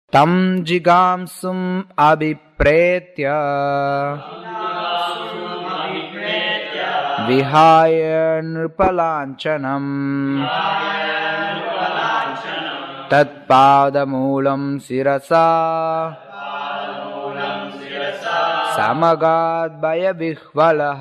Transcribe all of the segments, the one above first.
तं जिगांसुम् अभिप्रेत्य विहाय नृपलाञ्छनम् तत्पादमूलं शिरसा समगाद्भयविह्वलः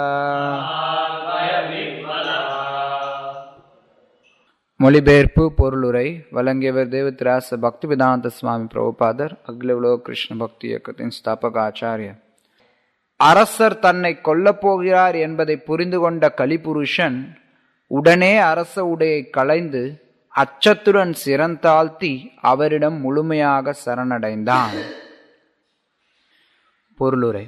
மொழிபெயர்ப்பு பொருளுரை வழங்கியவர் தேவத்திராச பக்திவேதாந்த சுவாமி பிரபுபாதர் அகில உலக கிருஷ்ண பக்தி இயக்கத்தின் ஸ்தாபக ஆச்சாரியர் அரசர் தன்னை கொல்லப் போகிறார் என்பதை புரிந்து கொண்ட கலிபுருஷன் உடனே அரச உடையை களைந்து அச்சத்துடன் சிறந்தாழ்த்தி அவரிடம் முழுமையாக சரணடைந்தான் பொருளுரை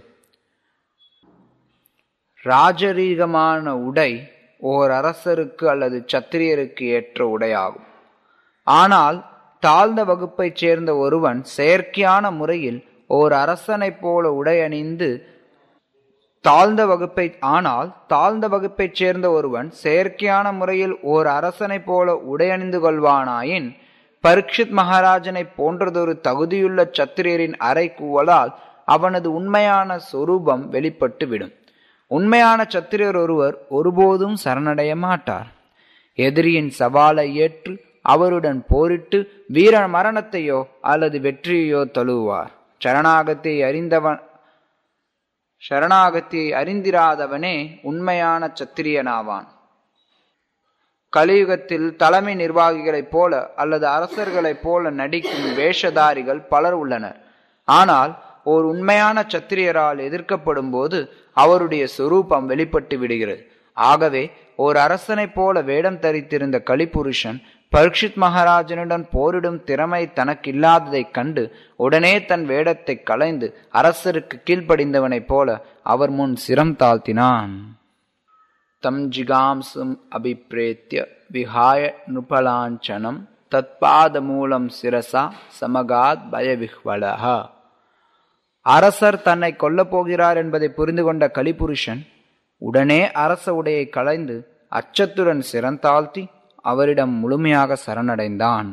ராஜரீகமான உடை ஓர் அரசருக்கு அல்லது சத்திரியருக்கு ஏற்ற உடையாகும் ஆனால் தாழ்ந்த வகுப்பைச் சேர்ந்த ஒருவன் செயற்கையான முறையில் ஓர் அரசனைப் போல உடை அணிந்து தாழ்ந்த வகுப்பை ஆனால் தாழ்ந்த வகுப்பைச் சேர்ந்த ஒருவன் செயற்கையான முறையில் ஓர் அரசனைப் போல உடையணிந்து கொள்வானாயின் பரீட்சித் மகாராஜனை போன்றதொரு தகுதியுள்ள சத்திரியரின் அறை கூவலால் அவனது உண்மையான சொரூபம் வெளிப்பட்டு விடும் உண்மையான சத்திரியர் ஒருவர் ஒருபோதும் சரணடைய மாட்டார் எதிரியின் சவாலை ஏற்று அவருடன் போரிட்டு வீர மரணத்தையோ அல்லது வெற்றியையோ தழுவுவார் சரணாகத்தை அறிந்தவன் சரணாகத்தியை அறிந்திராதவனே உண்மையான சத்திரியனாவான் கலியுகத்தில் தலைமை நிர்வாகிகளைப் போல அல்லது அரசர்களைப் போல நடிக்கும் வேஷதாரிகள் பலர் உள்ளனர் ஆனால் ஓர் உண்மையான சத்திரியரால் எதிர்க்கப்படும் போது அவருடைய சொரூபம் வெளிப்பட்டு விடுகிறது ஆகவே ஓர் அரசனைப் போல வேடம் தரித்திருந்த கலிபுருஷன் பரீட்சித் மகாராஜனுடன் போரிடும் திறமை தனக்கு இல்லாததைக் கண்டு உடனே தன் வேடத்தை களைந்து அரசருக்கு கீழ்ப்படிந்தவனைப் போல அவர் முன் சிரம் தாழ்த்தினான் தம் ஜிகாம்சும் அபிப்ரேத்திய விஹாய நுபலாஞ்சனம் தத்பாத மூலம் சிரசா சமகாத் பயவிஹ்வலஹா அரசர் தன்னை கொல்லப் போகிறார் என்பதை புரிந்து கொண்ட கலிபுருஷன் உடனே அரச உடையை களைந்து அச்சத்துடன் சிறந்தாழ்த்தி அவரிடம் முழுமையாக சரணடைந்தான்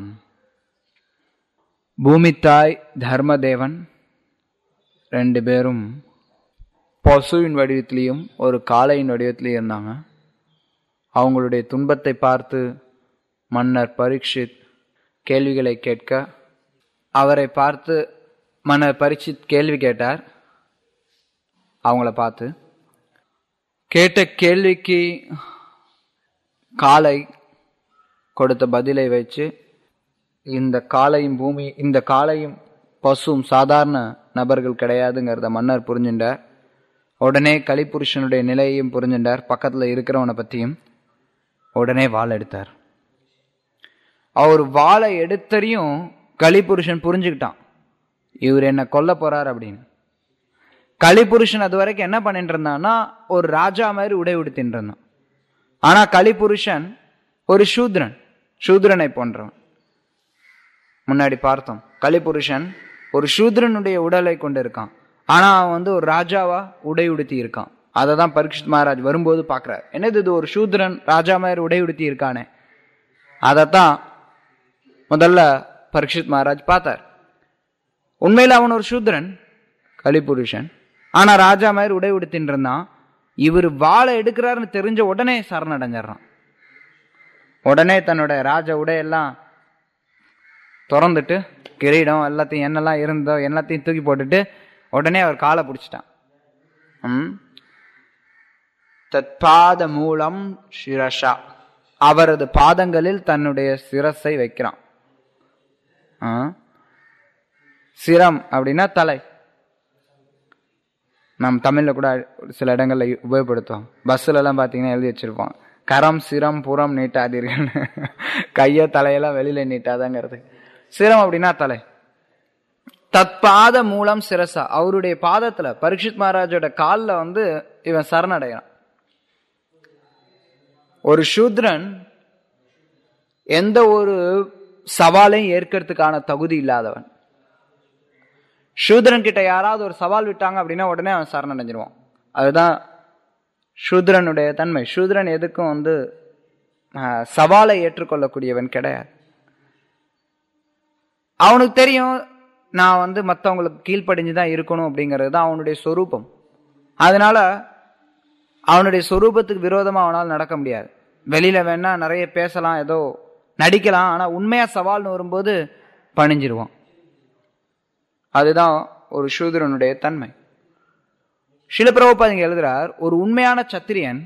பூமித்தாய் தர்மதேவன் ரெண்டு பேரும் பசுவின் வடிவத்திலையும் ஒரு காளையின் வடிவத்திலையும் இருந்தாங்க அவங்களுடைய துன்பத்தை பார்த்து மன்னர் பரீட்சித் கேள்விகளை கேட்க அவரை பார்த்து மன்னர் பரீட்சித் கேள்வி கேட்டார் அவங்கள பார்த்து கேட்ட கேள்விக்கு காலை கொடுத்த பதிலை வச்சு இந்த காலையும் பூமி இந்த காலையும் பசுவும் சாதாரண நபர்கள் கிடையாதுங்கிறத மன்னர் புரிஞ்சுட்டார் உடனே கலிபுருஷனுடைய நிலையையும் புரிஞ்சுட்டார் பக்கத்தில் இருக்கிறவனை பற்றியும் உடனே வாள் எடுத்தார் அவர் வாளை எடுத்தறியும் கலிபுருஷன் புரிஞ்சுக்கிட்டான் இவர் என்ன கொல்ல போறார் அப்படின்னு கலிபுருஷன் அது வரைக்கும் என்ன பண்ணிட்டு இருந்தான்னா ஒரு ராஜா மாதிரி உடை உடுத்தின்னு இருந்தான் ஆனா கலிபுருஷன் ஒரு சூத்ரன் சூத்ரனை போன்றவன் முன்னாடி பார்த்தோம் கலிபுருஷன் ஒரு சூத்ரனுடைய உடலை கொண்டு இருக்கான் ஆனா அவன் வந்து ஒரு ராஜாவா உடை உடுத்தி இருக்கான் அதை தான் பரீட்சித் மகாராஜ் வரும்போது பார்க்குறார் என்னது இது ஒரு சூத்ரன் ராஜா மாதிரி உடை உடுத்தி இருக்கானே அதைத்தான் முதல்ல பரீட்சித் மகாராஜ் பார்த்தார் உண்மையில் அவன் ஒரு சூத்ரன் கலிபுருஷன் ஆனா ராஜா மாதிரி உடை உடுத்தின்னு இருந்தான் இவர் வாழை எடுக்கிறாருன்னு தெரிஞ்ச உடனே சரணடைஞ்சிடறான் உடனே தன்னோட ராஜ உடையெல்லாம் திறந்துட்டு கிரீடம் எல்லாத்தையும் என்னெல்லாம் இருந்தோ எல்லாத்தையும் தூக்கி போட்டுட்டு உடனே அவர் காலை பிடிச்சிட்டான் ம் தற்பாத மூலம் சிரஷா அவரது பாதங்களில் தன்னுடைய சிரஸை வைக்கிறான் ஆ? சிரம் அப்படின்னா தலை நம் தமிழ்ல கூட சில இடங்கள்ல உபயோகப்படுத்துவோம் பஸ்ல எல்லாம் பாத்தீங்கன்னா எழுதி வச்சிருப்போம் கரம் சிரம் புறம் நீட்டாதீர்கள் கைய தலையெல்லாம் வெளியில நீட்டாதாங்கிறது சிரம் அப்படின்னா தலை தற்பாத மூலம் சிரசா அவருடைய பாதத்துல பரீட்சித் மகாராஜோட காலில் வந்து இவன் சரணடைகிறான் ஒரு சூத்ரன் எந்த ஒரு சவாலையும் ஏற்கிறதுக்கான தகுதி இல்லாதவன் சூத்ரன் கிட்ட யாராவது ஒரு சவால் விட்டாங்க அப்படின்னா உடனே அவன் சரணடைஞ்சிருவான் அதுதான் சூத்ரனுடைய தன்மை சூத்ரன் எதுக்கும் வந்து ஆஹ், சவாலை ஏற்றுக்கொள்ளக்கூடியவன் கிடையாது அவனுக்கு தெரியும் நான் வந்து மற்றவங்களுக்கு கீழ்ப்படிஞ்சு தான் இருக்கணும் அப்படிங்கிறது தான் அவனுடைய சொரூபம் அதனால அவனுடைய சொரூபத்துக்கு விரோதமாக அவனால் நடக்க முடியாது வெளியில வேணா நிறைய பேசலாம் ஏதோ நடிக்கலாம் ஆனா உண்மையா சவால்னு வரும்போது பணிஞ்சிருவான் அதுதான் ஒரு சூதரனுடைய தன்மை சிலப்பிரபுபாதிங்க எழுதுறார் ஒரு உண்மையான சத்திரியன்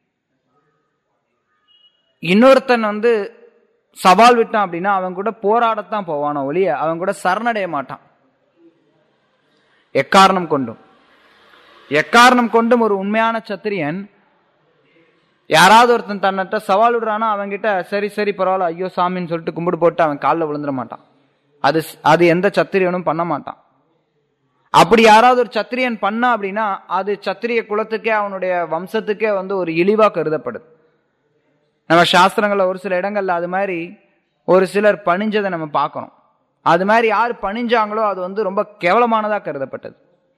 இன்னொருத்தன் வந்து சவால் விட்டான் அப்படின்னா அவன் கூட போராடத்தான் போவானோ ஒழிய அவன் கூட சரணடைய மாட்டான் எக்காரணம் கொண்டும் எக்காரணம் கொண்டும் ஒரு உண்மையான சத்திரியன் யாராவது ஒருத்தன் தன்னிட்ட சவால் விடுறானா அவன்கிட்ட சரி சரி பரவாயில்ல ஐயோ சாமின்னு சொல்லிட்டு கும்பிடு போட்டு அவன் காலில் விழுந்துட மாட்டான் அது அது எந்த சத்திரியனும் பண்ண மாட்டான் அப்படி யாராவது ஒரு சத்திரியன் பண்ணா அப்படின்னா அது சத்திரிய குலத்துக்கே அவனுடைய வம்சத்துக்கே வந்து ஒரு இழிவா கருதப்படுது நம்ம சாஸ்திரங்கள்ல ஒரு சில இடங்கள்ல அது மாதிரி ஒரு சிலர் பணிஞ்சதை நம்ம பார்க்கணும் அது மாதிரி யார் பணிஞ்சாங்களோ அது வந்து ரொம்ப கேவலமானதா கருதப்பட்டது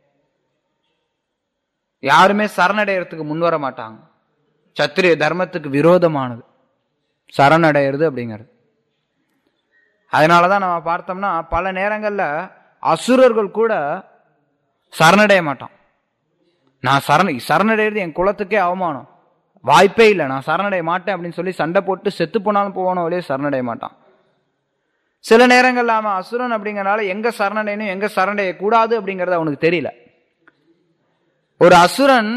யாருமே சரணடையறதுக்கு முன் வர மாட்டாங்க சத்திரிய தர்மத்துக்கு விரோதமானது சரணடைகிறது அப்படிங்கிறது அதனாலதான் நம்ம பார்த்தோம்னா பல நேரங்கள்ல அசுரர்கள் கூட சரணடைய மாட்டான் நான் சரண சரணடைகிறது என் குலத்துக்கே அவமானம் வாய்ப்பே இல்லை நான் சரணடைய மாட்டேன் அப்படின்னு சொல்லி சண்டை போட்டு செத்து போனாலும் போவானோ வழியே சரணடைய மாட்டான் சில நேரங்கள்ல அவன் அசுரன் அப்படிங்கறனால எங்க சரணடையணும் எங்க சரணடைய கூடாது அப்படிங்கறது அவனுக்கு தெரியல ஒரு அசுரன்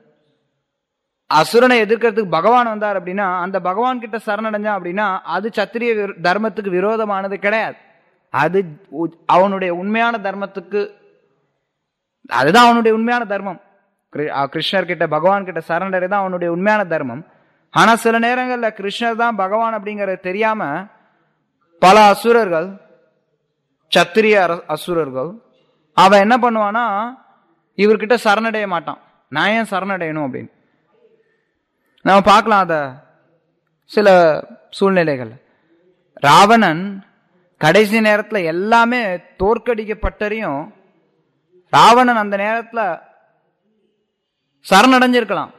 அசுரனை எதிர்க்கிறதுக்கு பகவான் வந்தார் அப்படின்னா அந்த பகவான் கிட்ட சரணடைஞ்சான் அப்படின்னா அது சத்திரிய விரோ- தர்மத்துக்கு விரோதமானது கிடையாது அது உ- அவனுடைய உண்மையான தர்மத்துக்கு அதுதான் அவனுடைய உண்மையான தர்மம் கிரு- அஹ் கிருஷ்ணர் கிட்ட பகவான் கிட்ட சரணடை தான் அவனுடைய உண்மையான தர்மம் ஆனா சில நேரங்கள்ல கிருஷ்ணர் தான் பகவான் அப்படிங்கறது தெரியாம பல அசுரர்கள் சத்திரிய அர- அசுரர்கள் அவன் என்ன பண்ணுவானா இவர்கிட்ட சரணடைய மாட்டான் நான் ஏன் சரணடையணும் அப்படின்னு நம்ம பார்க்கலாம் அத சில சூழ்நிலைகள் ராவணன் கடைசி நேரத்துல எல்லாமே தோற்கடிக்கப்பட்டறியும் ராவணன் அந்த நேரத்துல சரணடைஞ்சிருக்கலாம்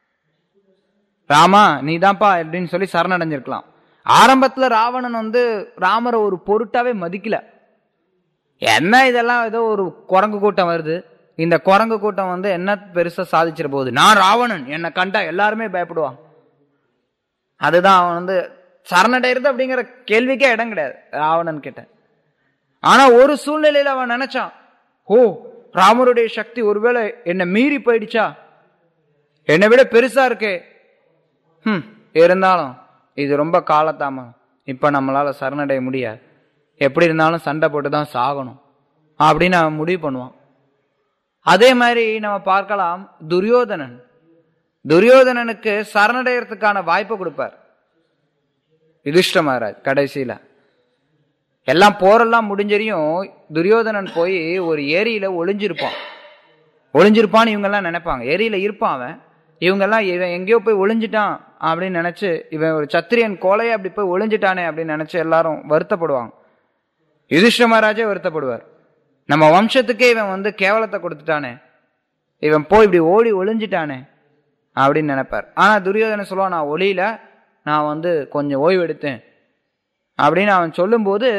ராமா நீதான்ப்பா அப்படின்னு சொல்லி சரணடைஞ்சிருக்கலாம் ஆரம்பத்துல ராவணன் வந்து ராமரை ஒரு பொருட்டாவே மதிக்கல என்ன இதெல்லாம் ஏதோ ஒரு குரங்கு கூட்டம் வருது இந்த குரங்கு கூட்டம் வந்து என்ன பெருசா சாதிச்சிட போகுது நான் ராவணன் என்னை கண்டா எல்லாருமே பயப்படுவான் அதுதான் அவன் வந்து சரணடைறது அப்படிங்கிற கேள்விக்கே இடம் கிடையாது ராவணன் கிட்ட ஆனா ஒரு சூழ்நிலையில அவன் நினைச்சான் ஓ ராமருடைய சக்தி ஒருவேளை என்னை மீறி போயிடுச்சா என்னை விட பெருசா இருக்கே ஹம் இருந்தாலும் இது ரொம்ப காலத்தாமம் இப்ப நம்மளால சரணடைய முடியாது எப்படி இருந்தாலும் சண்டை போட்டு தான் சாகணும் அப்படின்னு அவன் முடிவு பண்ணுவான் அதே மாதிரி நம்ம பார்க்கலாம் துரியோதனன் துரியோதனனுக்கு சரணடையறதுக்கான வாய்ப்பு கொடுப்பார் யுதிஷ்ட மகாராஜ் கடைசியில எல்லாம் போரெல்லாம் முடிஞ்சறியும் துரியோதனன் போய் ஒரு ஏரியில ஒளிஞ்சிருப்பான் ஒளிஞ்சிருப்பான்னு இவங்க எல்லாம் நினைப்பாங்க ஏரியில இருப்பான் அவன் இவங்க எல்லாம் இவன் எங்கேயோ போய் ஒளிஞ்சிட்டான் அப்படின்னு நினைச்சு இவன் ஒரு சத்திரியன் கோலையை அப்படி போய் ஒளிஞ்சிட்டானே அப்படின்னு நினைச்சு எல்லாரும் வருத்தப்படுவாங்க யுதிஷ்ட மகாராஜே வருத்தப்படுவார் நம்ம வம்சத்துக்கே இவன் வந்து கேவலத்தை கொடுத்துட்டானே இவன் போய் இப்படி ஓடி ஒளிஞ்சிட்டானே அப்படின்னு நினைப்பார் ஆனா துரியோதனன் சொல்லுவான் நான் ஒளியில நான் வந்து கொஞ்சம் ஓய்வு எடுத்தேன் அப்படின்னு அவன் சொல்லும்போது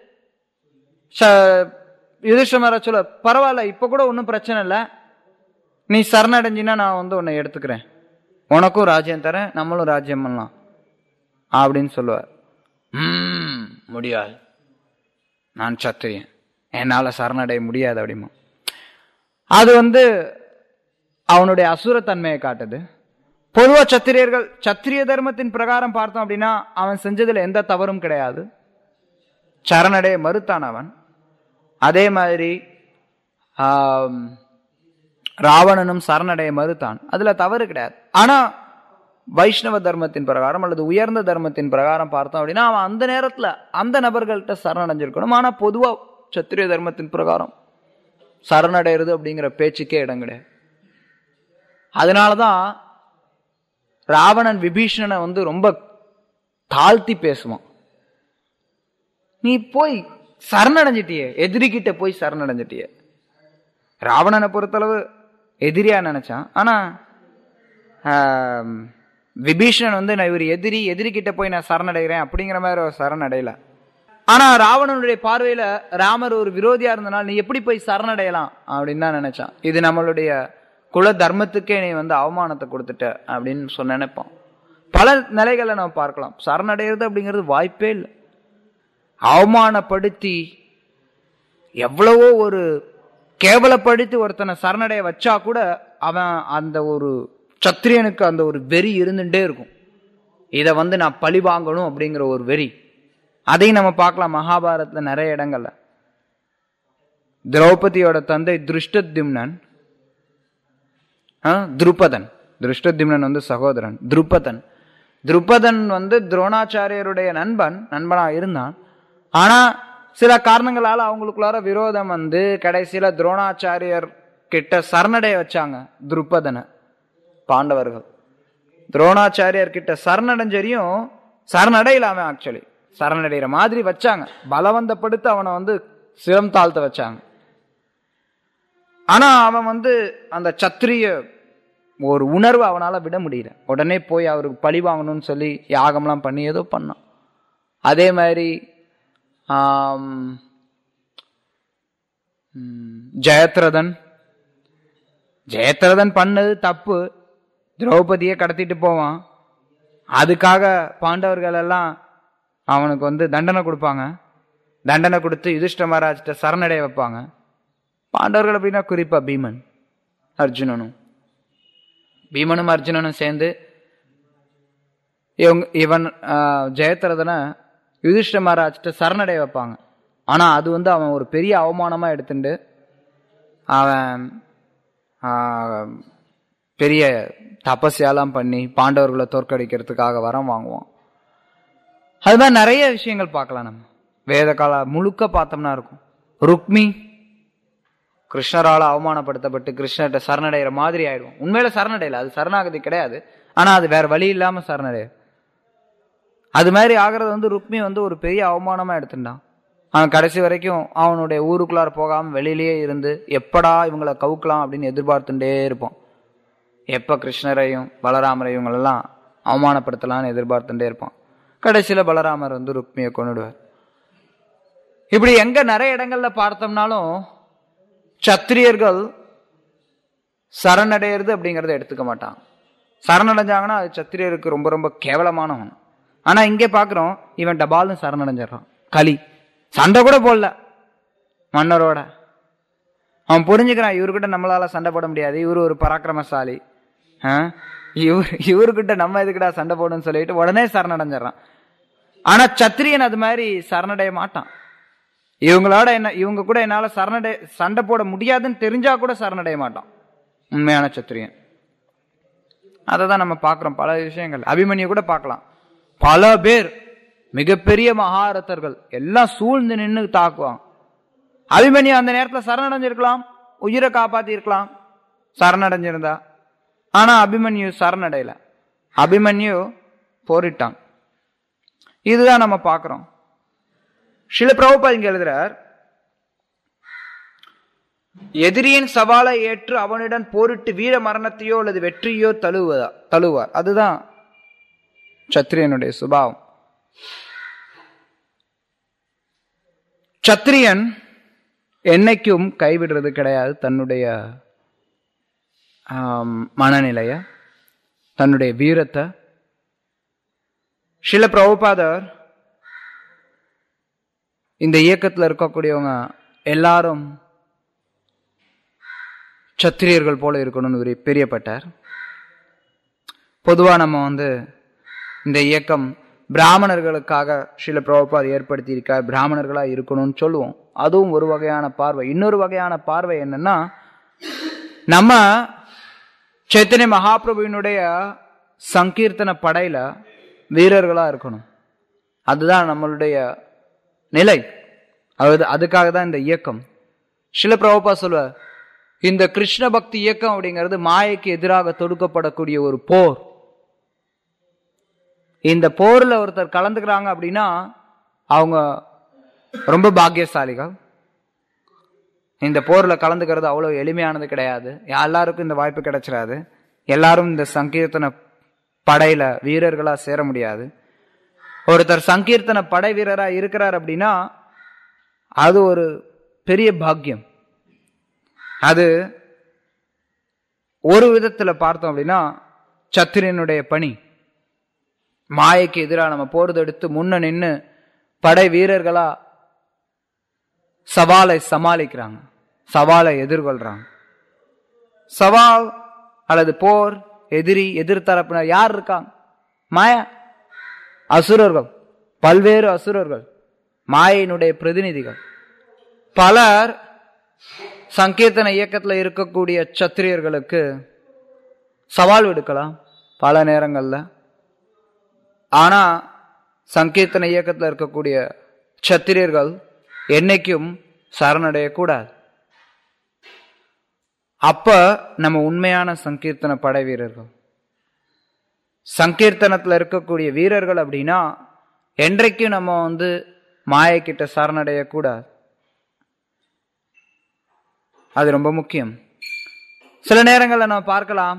ச- யுதிஷ்ட மகாராஜ் சொல்ல பரவாயில்ல இப்ப கூட ஒன்றும் பிரச்சனை இல்லை நீ சரணடைஞ்சினா நான் வந்து உன்னை எடுத்துக்கிறேன் உனக்கும் ராஜ்யம் தரேன் நம்மளும் ராஜ்யம் பண்ணலாம் அப்படின்னு சொல்லுவார் "ம்ம், முடியாது நான் சத்திரியன் என்னால சரணடைய முடியாது அப்படிமா அது வந்து அவனுடைய அசுரத்தன்மையை காட்டுது பொதுவா சத்திரியர்கள் சத்திரிய தர்மத்தின் பிரகாரம் பார்த்தோம் அப்படின்னா அவன் செஞ்சதுல எந்த தவறும் கிடையாது சரணடைய மறுத்தான் அவன் அதே மாதிரி ஆம், ராவணனும் சரணடைய மறுத்தான் அதுல தவறு கிடையாது ஆனா வைஷ்ணவ தர்மத்தின் பிரகாரம் அல்லது உயர்ந்த தர்மத்தின் பிரகாரம் பார்த்தோம் அப்படின்னா அவன் அந்த நேரத்துல அந்த நபர்கள்ட்ட சரணடைஞ்சிருக்கணும் ஆனா பொதுவா சத்திரிய தர்மத்தின் பிரகாரம் சரணடைறது அப்படிங்கிற பேச்சுக்கே இடம் கிடையாது அதனாலதான் ராவணன் விபீஷணனை வந்து ரொம்ப தாழ்த்தி பேசுவான் நீ போய் சரணடைஞ்சிட்டியே எதிரிகிட்ட போய் சரணடைஞ்சிட்டியே ராவணனை பொறுத்தளவு எதிரியா நினைச்சான் ஆனா ஆம், விபீஷணன் வந்து நான் இவர் எதிரி எதிரி கிட்ட போய் நான் சரணடைகிறேன் அப்படிங்கிற மாதிரி ஒரு சரணடையல ஆனா ராவணனுடைய பார்வையில ராமர் ஒரு விரோதியா இருந்தனால நீ எப்படி போய் சரணடையலாம் அப்படின்னு தான் நினைச்சான் இது நம்மளுடைய குல தர்மத்துக்கே நீ வந்து அவமானத்தை கொடுத்துட்ட அப்படின்னு சொன்ன நினைப்போம் பல நிலைகளை நம்ம பார்க்கலாம் சரணடைகிறது அப்படிங்கிறது வாய்ப்பே இல்லை அவமானப்படுத்தி எவ்வளவோ ஒரு கேவலப்படுத்தி ஒருத்தனை சரணடைய வச்சா கூட அவன் அந்த ஒரு சத்திரியனுக்கு அந்த ஒரு வெறி இருந்துட்டே இருக்கும் இதை வந்து நான் பழி வாங்கணும் அப்படிங்கிற ஒரு வெறி அதையும் நம்ம பார்க்கலாம் மகாபாரதத்துல நிறைய இடங்கள்ல திரௌபதியோட தந்தை திருஷ்டத்யும்னன் துருபதன் திருஷ்டத்யும்னன் வந்து சகோதரன் துருபதன் துருபதன் வந்து துரோணாச்சாரியருடைய நண்பன் நண்பனா இருந்தான் ஆனா சில காரணங்களால அவங்களுக்குள்ளார விரோதம் வந்து கடைசியில துரோணாச்சாரியர் கிட்ட சரணடைய வச்சாங்க துருபதனை பாண்டவர்கள் துரோணாச்சாரியர் கிட்ட சரணடைஞ்சரியும் சரணடையில அவன் ஆக்சுவலி சரணடைகிற மாதிரி வச்சாங்க பலவந்தப்படுத்தி அவனை வந்து சிரம் தாழ்த்த வச்சாங்க ஆனா அவன் வந்து அந்த சத்திரிய ஒரு உணர்வு அவனால விட முடியல உடனே போய் அவருக்கு பழி வாங்கணும்னு சொல்லி யாகம்லாம் பண்ணி ஏதோ பண்ணான் அதே மாதிரி ஜெயத்ரதன் ஜெயத்ரதன் பண்ணது தப்பு திரௌபதியை கடத்திட்டு போவான் அதுக்காக பாண்டவர்கள் எல்லாம் அவனுக்கு வந்து தண்டனை கொடுப்பாங்க தண்டனை கொடுத்து யுதிஷ்ட மகாராஜ்கிட்ட சரணடைய வைப்பாங்க பாண்டவர்கள் அப்படின்னா குறிப்பா பீமன் அர்ஜுனனும் பீமனும் அர்ஜுனனும் சேர்ந்து இவங்க இவன் ஜெயத்ரதனை யுதிஷ்ட மகாராஜ்கிட்ட சரணடைய வைப்பாங்க ஆனா அது வந்து அவன் ஒரு பெரிய அவமானமா எடுத்துட்டு அவன் பெரிய தபஸ்யாலாம் பண்ணி பாண்டவர்களை தோற்கடிக்கிறதுக்காக வரம் வாங்குவான் அது மாதிரி நிறைய விஷயங்கள் பார்க்கலாம் நம்ம வேத கால முழுக்க பார்த்தோம்னா இருக்கும் ருக்மி கிருஷ்ணரால அவமானப்படுத்தப்பட்டு கிருஷ்ணர்கிட்ட சரணடைகிற மாதிரி ஆயிடுவோம் உண்மையில சரணடையில அது சரணாகதி கிடையாது ஆனா அது வேற வழி இல்லாம சரணடைய அது மாதிரி ஆகிறது வந்து ருக்மி வந்து ஒரு பெரிய அவமானமா எடுத்துட்டான் அவன் கடைசி வரைக்கும் அவனுடைய ஊருக்குள்ளார போகாம வெளியிலேயே இருந்து எப்படா இவங்களை கவுக்கலாம் அப்படின்னு எதிர்பார்த்துட்டே இருப்போம் எப்ப கிருஷ்ணரையும் பலராமரையும் இவங்களெல்லாம் அவமானப்படுத்தலாம்னு எதிர்பார்த்துட்டே இருப்பான் கடைசியில பலராமர் வந்து ருக்மியை கொண்டுடுவார் இப்படி எங்க நிறைய இடங்கள்ல பார்த்தோம்னாலும் சத்திரியர்கள் சரணடைகிறது அப்படிங்கறத எடுத்துக்க மாட்டாங்க சரணடைஞ்சாங்கன்னா அது சத்திரியருக்கு ரொம்ப ரொம்ப கேவலமான ஒன்று ஆனா இங்கே பாக்குறோம் இவன் டபால்னு சரணடைஞ்சிடறான் களி சண்டை கூட போடல மன்னரோட அவன் புரிஞ்சுக்கிறான் இவர்கிட்ட நம்மளால சண்டை போட முடியாது இவரு ஒரு பராக்கிரமசாலி இவர் இவர்கிட்ட நம்ம எதுக்குடா சண்டை போடணும்னு சொல்லிட்டு உடனே சரணடைஞ்சிடறான் ஆனா சத்திரியன் அது மாதிரி சரணடைய மாட்டான் இவங்களோட என்ன இவங்க கூட என்னால சரணடை சண்டை போட முடியாதுன்னு தெரிஞ்சா கூட சரணடைய மாட்டான் உண்மையான சத்திரியன் அதை தான் நம்ம பார்க்கிறோம் பல விஷயங்கள் அபிமன்யு கூட பார்க்கலாம் பல பேர் மிகப்பெரிய மகாரத்தர்கள் எல்லாம் சூழ்ந்து நின்று தாக்குவாங்க அபிமன்யு அந்த நேரத்தில் சரணடைஞ்சிருக்கலாம் உயிரை காப்பாத்தி இருக்கலாம் சரணடைஞ்சிருந்தா ஆனா அபிமன்யு சரணடையல அபிமன்யு போரிட்டான் இதுதான் நம்ம பார்க்கிறோம் சில பிரபுபா இங்க எழுதுறார் எதிரியின் சவாலை ஏற்று அவனிடம் போரிட்டு வீர மரணத்தையோ அல்லது வெற்றியோ தழுவதா தழுவார் அதுதான் சத்திரியனுடைய சுபாவம் சத்திரியன் என்னைக்கும் கைவிடுறது கிடையாது தன்னுடைய மனநிலைய தன்னுடைய வீரத்தை சில பிரபுபாதர் இந்த இயக்கத்தில் இருக்கக்கூடியவங்க எல்லாரும் சத்திரியர்கள் போல இருக்கணும்னு விரு- பிரியப்பட்டார் பொதுவா நம்ம வந்து இந்த இயக்கம் பிராமணர்களுக்காக சில பிரபுபாத் ஏற்படுத்தி இருக்கார் பிராமணர்களா இருக்கணும்னு சொல்லுவோம் அதுவும் ஒரு வகையான பார்வை இன்னொரு வகையான பார்வை என்னன்னா நம்ம சைத்தன்ய மகாபிரபுவினுடைய சங்கீர்த்தன படையில வீரர்களா இருக்கணும் அதுதான் நம்மளுடைய நிலை அது அதுக்காக தான் இந்த இயக்கம் சில பிரபுபா சொல்லுவார் இந்த கிருஷ்ண பக்தி இயக்கம் அப்படிங்கிறது மாயைக்கு எதிராக தொடுக்கப்படக்கூடிய ஒரு போர் இந்த போர்ல ஒருத்தர் கலந்துக்கிறாங்க அப்படின்னா அவங்க ரொம்ப பாக்கியசாலிகள் இந்த போர்ல கலந்துக்கிறது அவ்வளவு எளிமையானது கிடையாது எல்லாருக்கும் இந்த வாய்ப்பு கிடைச்சிடாது எல்லாரும் இந்த சங்கீர்த்தன படையில வீரர்களா சேர முடியாது ஒருத்தர் சங்கீர்த்தன படை வீரரா இருக்கிறார் அப்படின்னா அது ஒரு பெரிய பாக்கியம் அது ஒரு விதத்துல பார்த்தோம் அப்படின்னா சத்திரியனுடைய பணி மாயைக்கு எதிராக நம்ம போறது எடுத்து முன்ன நின்று படை வீரர்களா சவாலை சமாளிக்கிறாங்க சவாலை எதிர்கொள்றாங்க சவால் அல்லது போர் எதிரி எதிர்த்தரப்பினர் யார் இருக்காங்க மாயா அசுரர்கள் பல்வேறு அசுரர்கள் மாயினுடைய பிரதிநிதிகள் பலர் சங்கீர்த்தன இயக்கத்தில் இருக்கக்கூடிய சத்திரியர்களுக்கு சவால் விடுக்கலாம் பல நேரங்கள்ல ஆனா சங்கீர்த்தன இயக்கத்தில் இருக்கக்கூடிய சத்திரியர்கள் என்னைக்கும் சரணடையக்கூடாது அப்ப நம்ம உண்மையான சங்கீர்த்தன படை வீரர்கள் சங்கீர்த்தனத்துல இருக்கக்கூடிய வீரர்கள் அப்படின்னா என்றைக்கும் நம்ம வந்து மாயக்கிட்ட சரணடையக்கூடாது அது ரொம்ப முக்கியம் சில நேரங்களில் நம்ம பார்க்கலாம்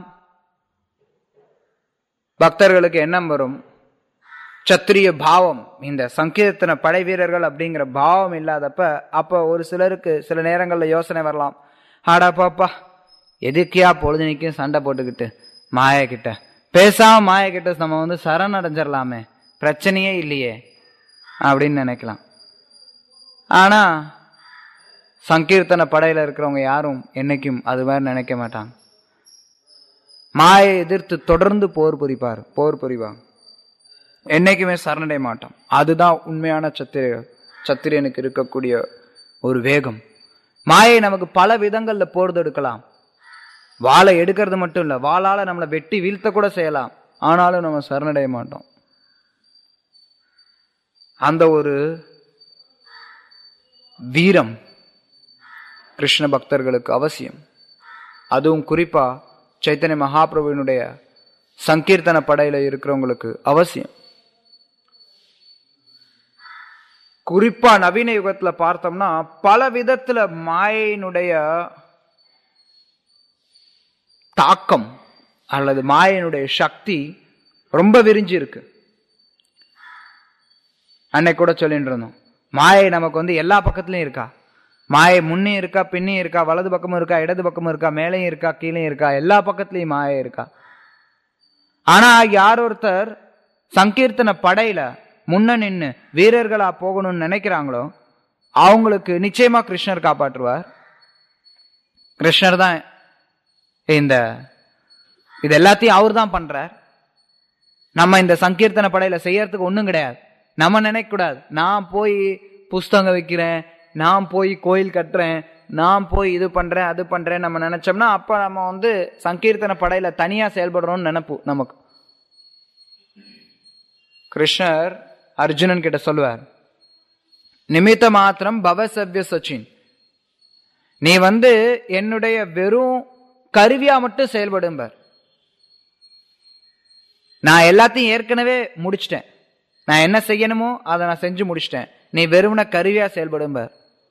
பக்தர்களுக்கு எண்ணம் வரும் சத்திரிய பாவம் இந்த சங்கீர்த்தன படை வீரர்கள் அப்படிங்கிற பாவம் இல்லாதப்ப அப்ப ஒரு சிலருக்கு சில நேரங்கள்ல யோசனை வரலாம் ஆடா பாப்பா எதுக்கியா பொழுதுனிக்கும் சண்டை போட்டுக்கிட்டு மாய கிட்ட பேசாம மாய கிட்ட நம்ம வந்து சரணடைஞ்சிடலாமே பிரச்சனையே இல்லையே அப்படின்னு நினைக்கலாம் ஆனா சங்கீர்த்தன படையில இருக்கிறவங்க யாரும் என்னைக்கும் அது மாதிரி நினைக்க மாட்டாங்க மாயை எதிர்த்து தொடர்ந்து போர் புரிப்பார் போர் புரிவாங்க என்னைக்குமே சரணடைய மாட்டோம் அதுதான் உண்மையான சத்திரிய சத்திரியனுக்கு இருக்கக்கூடிய ஒரு வேகம் மாயை நமக்கு பல விதங்கள்ல போர் தொடுக்கலாம் வாளை எடுக்கிறது மட்டும் இல்ல வாளால நம்மளை வெட்டி வீழ்த்த கூட செய்யலாம் ஆனாலும் நம்ம சரணடைய மாட்டோம் அந்த ஒரு வீரம் கிருஷ்ண பக்தர்களுக்கு அவசியம் அதுவும் குறிப்பா சைத்தன்ய மகாபிரபுவினுடைய சங்கீர்த்தன படையில இருக்கிறவங்களுக்கு அவசியம் குறிப்பா நவீன யுகத்துல பார்த்தோம்னா பல விதத்துல மாயினுடைய தாக்கம் அல்லது மாயினுடைய சக்தி ரொம்ப விரிஞ்சு இருக்கு அன்னைக்கு கூட சொல்லிட்டு இருந்தோம் மாயை நமக்கு வந்து எல்லா பக்கத்துலயும் இருக்கா மாயை முன்னே இருக்கா பின்னே இருக்கா வலது பக்கமும் இருக்கா இடது பக்கமும் இருக்கா மேலேயும் இருக்கா கீழே இருக்கா எல்லா பக்கத்துலயும் மாயை இருக்கா ஆனா யார் ஒருத்தர் சங்கீர்த்தன படையில முன்ன நின்று வீரர்களா போகணும்னு நினைக்கிறாங்களோ அவங்களுக்கு நிச்சயமா கிருஷ்ணர் காப்பாற்றுவார் கிருஷ்ணர் தான் இந்த இது எல்லாத்தையும் அவர் தான் பண்றார் நம்ம இந்த சங்கீர்த்தன படையில செய்யறதுக்கு ஒண்ணும் கிடையாது நம்ம நினைக்க கூடாது நான் போய் புஸ்தகம் வைக்கிறேன் நான் போய் கோயில் கட்டுறேன் நான் போய் இது பண்றேன் அது பண்றேன் நம்ம நினைச்சோம்னா அப்ப நம்ம வந்து சங்கீர்த்தன படையில தனியா செயல்படுறோம்னு நினைப்பு நமக்கு கிருஷ்ணர் அர்ஜுனன் கிட்ட சொல்லுவார் நிமித்த மாத்திரம் பவசவ்ய சச்சின் நீ வந்து என்னுடைய வெறும் கருவியா மட்டும் செயல்படும்பார் நான் எல்லாத்தையும் ஏற்கனவே முடிச்சிட்டேன் நான் என்ன செய்யணுமோ அதை நான் செஞ்சு முடிச்சிட்டேன் நீ வெறுமன கருவியா செயல்படும்பார்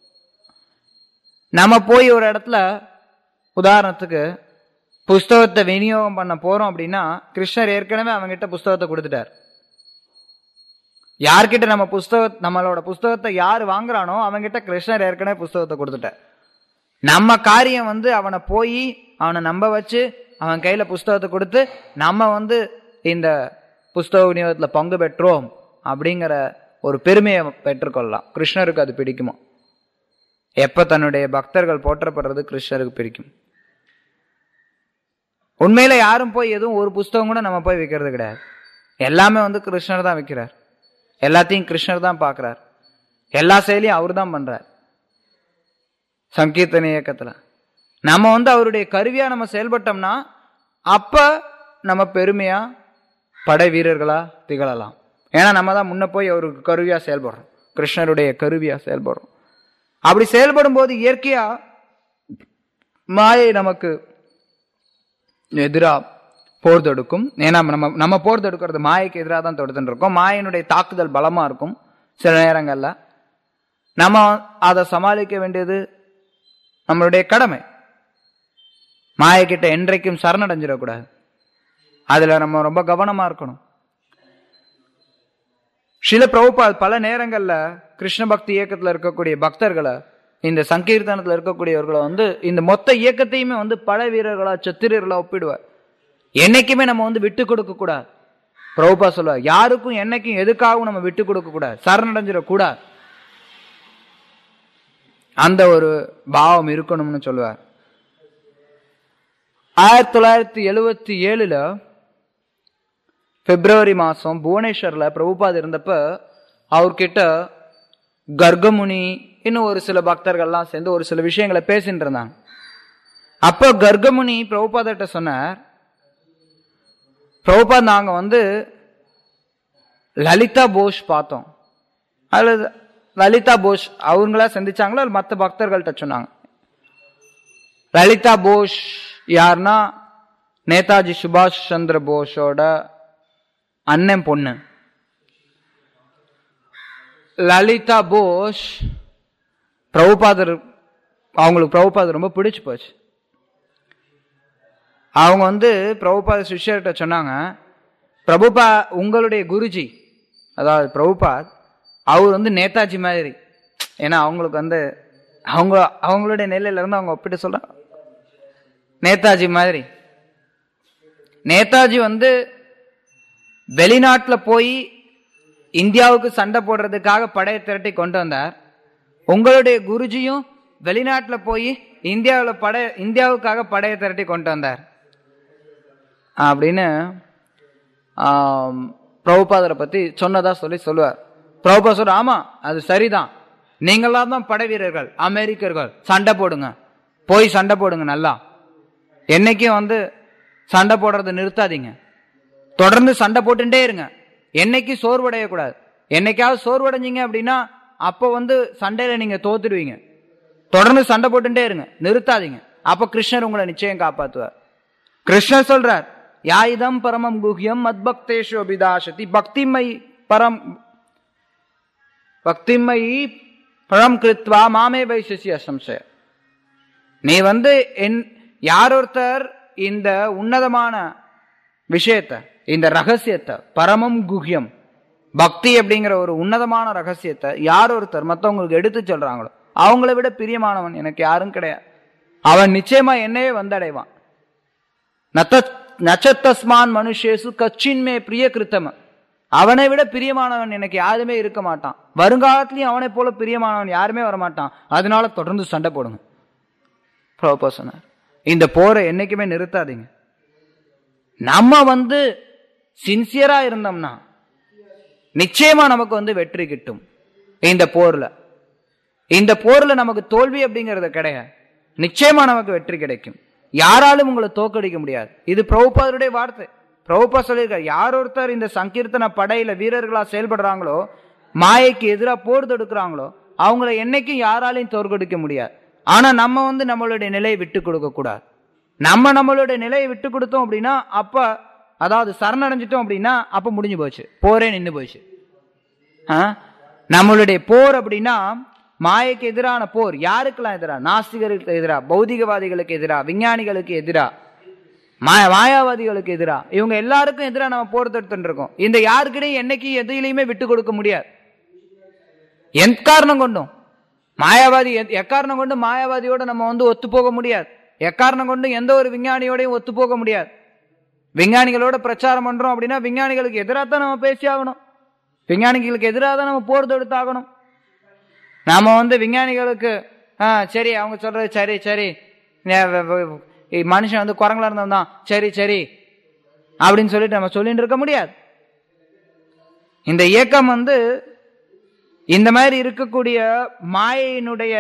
நம்ம போய் ஒரு இடத்துல உதாரணத்துக்கு புஸ்தகத்தை விநியோகம் பண்ண போறோம் அப்படின்னா கிருஷ்ணர் ஏற்கனவே அவங்ககிட்ட புஸ்தகத்தை கொடுத்துட்டார் யார்கிட்ட நம்ம புஸ்தக நம்மளோட புஸ்தகத்தை யார் வாங்குறானோ அவங்கிட்ட கிருஷ்ணர் ஏற்கனவே புஸ்தகத்தை கொடுத்துட்டார் நம்ம காரியம் வந்து அவனை போய் அவனை நம்ப வச்சு அவன் கையில புஸ்தகத்தை கொடுத்து நம்ம வந்து இந்த புஸ்தக விநியோகத்துல பங்கு பெற்றோம் அப்படிங்கிற ஒரு பெருமையை பெற்றுக்கொள்ளலாம் கிருஷ்ணருக்கு அது பிடிக்குமா எப்ப தன்னுடைய பக்தர்கள் போற்றப்படுறது கிருஷ்ணருக்கு பிடிக்கும் உண்மையில யாரும் போய் எதுவும் ஒரு புஸ்தகம் கூட நம்ம போய் விற்கிறது கிடையாது எல்லாமே வந்து கிருஷ்ணர் தான் விற்கிறார் எல்லாத்தையும் கிருஷ்ணர் தான் பார்க்கிறார் எல்லா செயலையும் அவர் தான் பண்றார் சங்கீர்த்தன இயக்கத்துல நம்ம வந்து அவருடைய கருவியா நம்ம செயல்பட்டோம்னா அப்ப நம்ம பெருமையா படை வீரர்களா திகழலாம் ஏன்னா நம்ம தான் முன்ன போய் அவருக்கு கருவியா செயல்படுறோம் கிருஷ்ணருடைய கருவியா செயல்படுறோம் அப்படி செயல்படும் போது இயற்கையா மாயை நமக்கு எதிரா போர் தொடுக்கும் ஏன்னா நம்ம நம்ம போர் தொடுக்கிறது மாயைக்கு எதிராக தான் தொடுத்துட்டு இருக்கோம் மாயினுடைய தாக்குதல் பலமா இருக்கும் சில நேரங்கள்ல நம்ம அதை சமாளிக்க வேண்டியது நம்மளுடைய கடமை மாயக்கிட்ட என்றைக்கும் சரணடைஞ்சிடக்கூடாது அதுல நம்ம ரொம்ப கவனமா இருக்கணும் சில பிரபுபாத் பல நேரங்கள்ல கிருஷ்ண பக்தி இயக்கத்துல இருக்கக்கூடிய பக்தர்களை இந்த சங்கீர்த்தனத்துல இருக்கக்கூடியவர்களை வந்து இந்த மொத்த இயக்கத்தையுமே வந்து பல வீரர்களா சத்திரியர்களா ஒப்பிடுவார் என்னைக்குமே நம்ம வந்து விட்டு கொடுக்க கூடாது பிரபுபா சொல்லுவார் யாருக்கும் என்னைக்கும் எதுக்காகவும் நம்ம விட்டு கொடுக்க கூடாது சரணடைஞ்சிடக்கூடாது அந்த ஒரு பாவம் இருக்கணும்னு சொல்லுவார் ஆயிரத்தி தொள்ளாயிரத்தி எழுவத்தி ஏழுல பிப்ரவரி மாசம் புவனேஸ்வர்ல பிரபுபாத் இருந்தப்ப அவர்கிட்ட கர்கமுனி இன்னும் ஒரு சில பக்தர்கள்லாம் சேர்ந்து ஒரு சில விஷயங்களை பேசிட்டு இருந்தாங்க அப்போ கர்கமுனி பிரபுபாதிட்ட சொன்னார் பிரபுபாத் நாங்க வந்து லலிதா போஸ் பார்த்தோம் அல்லது லலிதா போஸ் அவங்களா சந்திச்சாங்களோ அல்லது மற்ற பக்தர்கள்ட்ட சொன்னாங்க லலிதா போஸ் யாருன்னா நேதாஜி சுபாஷ் சந்திர போஸோட அண்ணன் பொண்ணு லலிதா போஸ் பிரபுபாதர் அவங்களுக்கு பிரபுபாதர் ரொம்ப பிடிச்சு போச்சு அவங்க வந்து பிரபுபாத சிஷ்யர்கிட்ட சொன்னாங்க பிரபுபா உங்களுடைய குருஜி அதாவது பிரபுபாத் அவர் வந்து நேதாஜி மாதிரி ஏன்னா அவங்களுக்கு வந்து அவங்க அவங்களுடைய நிலையில இருந்து அவங்க ஒப்பிட்டு சொல்றாங்க நேதாஜி மாதிரி நேதாஜி வந்து வெளிநாட்டுல போய் இந்தியாவுக்கு சண்டை போடுறதுக்காக படையை திரட்டி கொண்டு வந்தார் உங்களுடைய குருஜியும் வெளிநாட்டுல போய் இந்தியாவில் படை இந்தியாவுக்காக படையை திரட்டி கொண்டு வந்தார் அப்படின்னு ஆம், பிரபுபாதரை பத்தி சொன்னதா சொல்லி சொல்லுவார் பிரபுபா சொல்ற ஆமா அது சரிதான் நீங்களாம் தான் படை வீரர்கள் அமெரிக்கர்கள் சண்டை போடுங்க போய் சண்டை போடுங்க நல்லா என்னைக்கும் வந்து சண்டை போடுறதை நிறுத்தாதீங்க தொடர்ந்து சண்டை போட்டுட்டே இருங்க என்னைக்கு சோர்வடையக்கூடாது என்னைக்காவது சோர்வடைஞ்சீங்க அப்படின்னா அப்போ வந்து சண்டையில நீங்க தோத்துடுவீங்க தொடர்ந்து சண்டை போட்டுட்டே இருங்க நிறுத்தாதீங்க அப்ப கிருஷ்ணர் உங்களை நிச்சயம் காப்பாத்துவார் கிருஷ்ணர் சொல்றார் யாயுதம் பரமம் குஹ்யம் மத்பக்தேஷு அபிதாசதி பக்திமை பரம் பக்திமயி பரம் கிருத்வா மாமே வைசிய சம்சய நீ வந்து என் யார் ஒருத்தர் இந்த உன்னதமான விஷயத்தை இந்த ரகசியத்தை பரமம் குஹ்யம் பக்தி அப்படிங்கிற ஒரு உன்னதமான ரகசியத்தை யார் ஒருத்தர் மற்றவங்களுக்கு எடுத்து சொல்றாங்களோ அவங்கள விட பிரியமானவன் எனக்கு யாரும் கிடையாது அவன் நிச்சயமா என்னையே வந்தடைவான் நத்த நச்சத்தஸ்மான் மனுஷேசு கச்சின்மே பிரிய கிருத்தம அவனை விட பிரியமானவன் எனக்கு யாருமே இருக்க மாட்டான் வருங்காலத்திலயும் அவனை போல பிரியமானவன் யாருமே வரமாட்டான் அதனால தொடர்ந்து சண்டை போடுங்க பிரபுபா சொன்னார் இந்த போரை என்னைக்குமே நிறுத்தாதீங்க நம்ம வந்து சின்சியரா இருந்தோம்னா நிச்சயமா நமக்கு வந்து வெற்றி கிட்டும் இந்த போர்ல இந்த போர்ல நமக்கு தோல்வி அப்படிங்கறது கிடையாது நிச்சயமா நமக்கு வெற்றி கிடைக்கும் யாராலும் உங்களை தோக்கடிக்க முடியாது இது பிரபுபாதருடைய வார்த்தை பிரபுபா சொல்லியிருக்காரு யார் ஒருத்தர் இந்த சங்கீர்த்தன படையில வீரர்களா செயல்படுறாங்களோ மாயைக்கு எதிராக போர் தொடுக்கிறாங்களோ அவங்கள என்னைக்கும் யாராலையும் தோற்கடிக்க முடியாது ஆனா நம்ம வந்து நம்மளுடைய நிலையை விட்டு கொடுக்க கூடாது நம்ம நம்மளுடைய நிலையை விட்டு கொடுத்தோம் அப்படின்னா அப்ப அதாவது சரணடைஞ்சிட்டோம் அப்படின்னா அப்ப முடிஞ்சு போச்சு போரே நின்று போச்சு ஆ? நம்மளுடைய போர் அப்படின்னா மாயைக்கு எதிரான போர் யாருக்கெல்லாம் எதிரா நாஸ்திகர்களுக்கு எதிரா பௌதிகவாதிகளுக்கு எதிரா விஞ்ஞானிகளுக்கு எதிரா மாய மாயாவாதிகளுக்கு எதிரா இவங்க எல்லாருக்கும் எதிரா நம்ம போர் தொடுத்துட்டு இருக்கோம் இந்த யாருக்கிட்டையும் என்னைக்கு எதிலையுமே விட்டு கொடுக்க முடியாது எக்காரணம் கொண்டும் மாயாவாதி எத்- எக்காரணம் கொண்டு மாயாவாதியோட நம்ம வந்து ஒத்து போக முடியாது எக்காரணம் கொண்டு எந்த ஒரு விஞ்ஞானியோடையும் ஒத்து போக முடியாது விஞ்ஞானிகளோட பிரச்சாரம் பண்றோம் அப்படின்னா விஞ்ஞானிகளுக்கு எதிராக தான் நம்ம பேசி ஆகணும் விஞ்ஞானிகளுக்கு எதிராக தான் நம்ம போர் தொடுத்தாகணும் நாம வந்து விஞ்ஞானிகளுக்கு ஆ சரி அவங்க சொல்றது சரி சரி நே- வ- வ- இ- மனுஷன் வந்து குரங்குல இருந்தவன் தான் சரி சரி அப்படின்னு சொல்லிட்டு நம்ம சொல்லிட்டு இருக்க முடியாது இந்த இயக்கம் வந்து இந்த மாதிரி இருக்கக்கூடிய மாயையினுடைய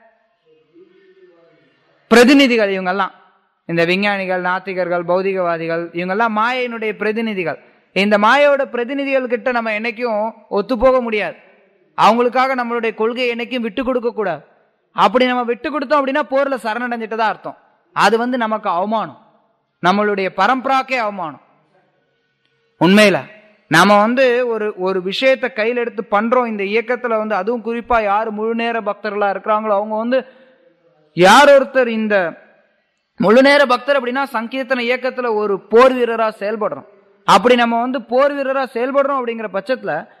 பிரதிநிதிகள் இவங்கெல்லாம் இந்த விஞ்ஞானிகள் நாத்திகர்கள் பௌதிகவாதிகள் இவங்கெல்லாம் மாயையினுடைய பிரதிநிதிகள் இந்த மாயோட பிரதிநிதிகள் கிட்ட நம்ம என்னைக்கும் ஒத்து போக முடியாது அவங்களுக்காக நம்மளுடைய கொள்கையை என்னைக்கும் விட்டு கொடுக்க கூடாது அப்படி நம்ம விட்டு கொடுத்தோம் அப்படின்னா போர்ல சரணடைஞ்சிட்டதா அர்த்தம் அது வந்து நமக்கு அவமானம் நம்மளுடைய பரம்பராக்கே அவமானம் உண்மையில நாம வந்து ஒரு ஒரு விஷயத்தை கையில் எடுத்து பண்றோம் இந்த இயக்கத்துல வந்து அதுவும் குறிப்பா யார் முழு நேர பக்தர்களா இருக்கிறாங்களோ அவங்க வந்து யார் ஒருத்தர் இந்த முழு நேர பக்தர் அப்படின்னா சங்கீர்த்தன இயக்கத்துல ஒரு போர் வீரரா செயல்படுறோம் அப்படி நம்ம வந்து போர் வீரரா செயல்படுறோம் அப்படிங்கிற பட்சத்துல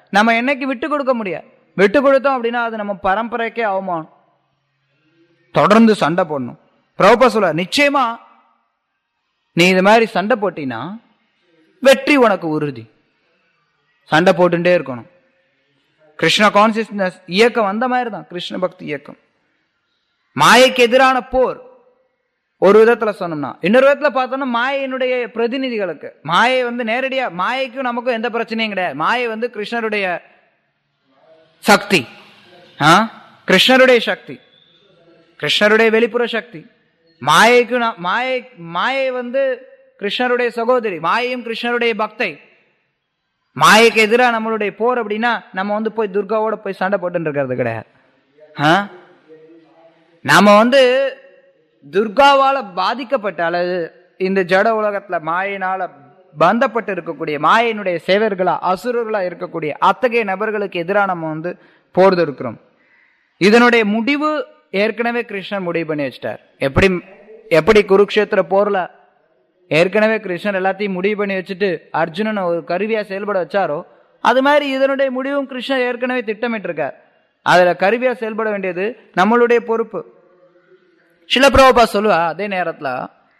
நம்ம என்னைக்கு விட்டு கொடுக்க முடியாது விட்டு கொடுத்தோம் அப்படின்னா அது நம்ம பரம்பரைக்கே அவமானம் தொடர்ந்து சண்டை போடணும் பிரபா சொல்ல நிச்சயமா நீ இது மாதிரி சண்டை போட்டினா வெற்றி உனக்கு உறுதி சண்டை போட்டுட்டே இருக்கணும் கிருஷ்ண கான்சியஸ்னஸ் இயக்கம் வந்த மாதிரி தான் கிருஷ்ண பக்தி இயக்கம் மாயைக்கு எதிரான போர் ஒரு விதத்துல சொன்னோம்னா இன்னொரு விதத்துல பார்த்தோம்னா மாயையினுடைய பிரதிநிதிகளுக்கு மாயை வந்து நேரடியா மாயைக்கும் நமக்கும் எந்த பிரச்சனையும் கிடையாது மாயை வந்து கிருஷ்ணருடைய சக்தி ஆ கிருஷ்ணருடைய சக்தி கிருஷ்ணருடைய வெளிப்புற சக்தி மாயைக்கு நா- மாயை மாயை வந்து கிருஷ்ணருடைய சகோதரி மாயையும் கிருஷ்ணருடைய பக்தை மாயைக்கு எதிராக நம்மளுடைய போர் அப்படின்னா நம்ம வந்து போய் துர்காவோட போய் சண்டை போட்டு இருக்கிறது கிடையாது ஆ? நாம வந்து துர்காவால பாதிக்கப்பட்ட அல்லது இந்த ஜட உலகத்துல மாயினால பந்தப்பட்டு இருக்கக்கூடிய மாயினுடைய சேவர்களா அசுரர்களா இருக்கக்கூடிய அத்தகைய நபர்களுக்கு எதிராக நம்ம வந்து போர் தொடுக்கிறோம் இதனுடைய முடிவு ஏற்கனவே கிருஷ்ணன் முடிவு பண்ணி வச்சிட்டார் எப்படி எப்படி குருக்ஷேத்திர போர்ல ஏற்கனவே கிருஷ்ணன் எல்லாத்தையும் முடிவு பண்ணி வச்சுட்டு அர்ஜுனனை ஒரு கருவியா செயல்பட வச்சாரோ அது மாதிரி இதனுடைய முடிவும் கிருஷ்ணன் ஏற்கனவே திட்டமிட்டிருக்கார் அதுல கருவியா செயல்பட வேண்டியது நம்மளுடைய பொறுப்பு சில பிரபா சொல்லுவா அதே நேரத்துல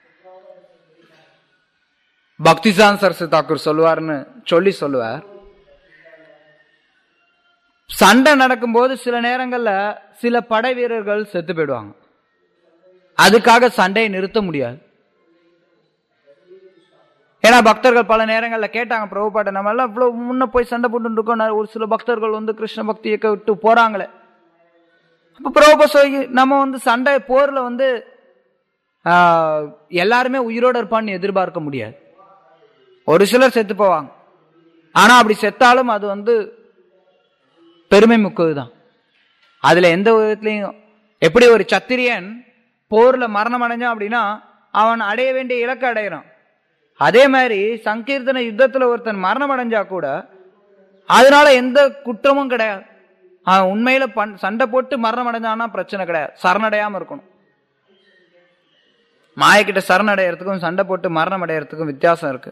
பக்திசான் சரசு தாக்கூர் சொல்லுவார்னு சொல்லி சொல்லுவார் சண்டை நடக்கும்போது சில நேரங்கள்ல சில படை வீரர்கள் செத்து போயிடுவாங்க அதுக்காக சண்டையை நிறுத்த முடியாது ஏன்னா பக்தர்கள் பல நேரங்கள்ல கேட்டாங்க பிரபுபாட்ட நம்ம எல்லாம் இவ்வளவு முன்ன போய் சண்டை போட்டு இருக்கோம் நான் ஒரு சில பக்தர்கள் வந்து கிருஷ்ண பக்தி இயக்க விட்டு போறாங்களே அப்ப பிரபுபா சொல்லி நம்ம வந்து சண்டை போர்ல வந்து ஆஹ், எல்லாருமே உயிரோட இருப்பான்னு எதிர்பார்க்க முடியாது ஒரு சிலர் செத்து போவாங்க ஆனா அப்படி செத்தாலும் அது வந்து பெருமை மிக்கதுதான் அதுல எந்த விதத்திலையும் எப்படி ஒரு சத்திரியன் போர்ல மரணம் அடைஞ்சான் அப்படின்னா அவன் அடைய வேண்டிய இலக்கை அடையிறான் அதே மாதிரி சங்கீர்த்தன யுத்தத்துல ஒருத்தன் மரணம் அடைஞ்சா கூட அதனால எந்த குற்றமும் கிடையாது அவன் உண்மையில பண் சண்டை போட்டு மரணம் அடைஞ்சான்னா பிரச்சனை கிடையாது சரணடையாம இருக்கணும் மாயக்கிட்ட சரணடையறதுக்கும் சண்டை போட்டு மரணம் அடையறதுக்கும் வித்தியாசம் இருக்கு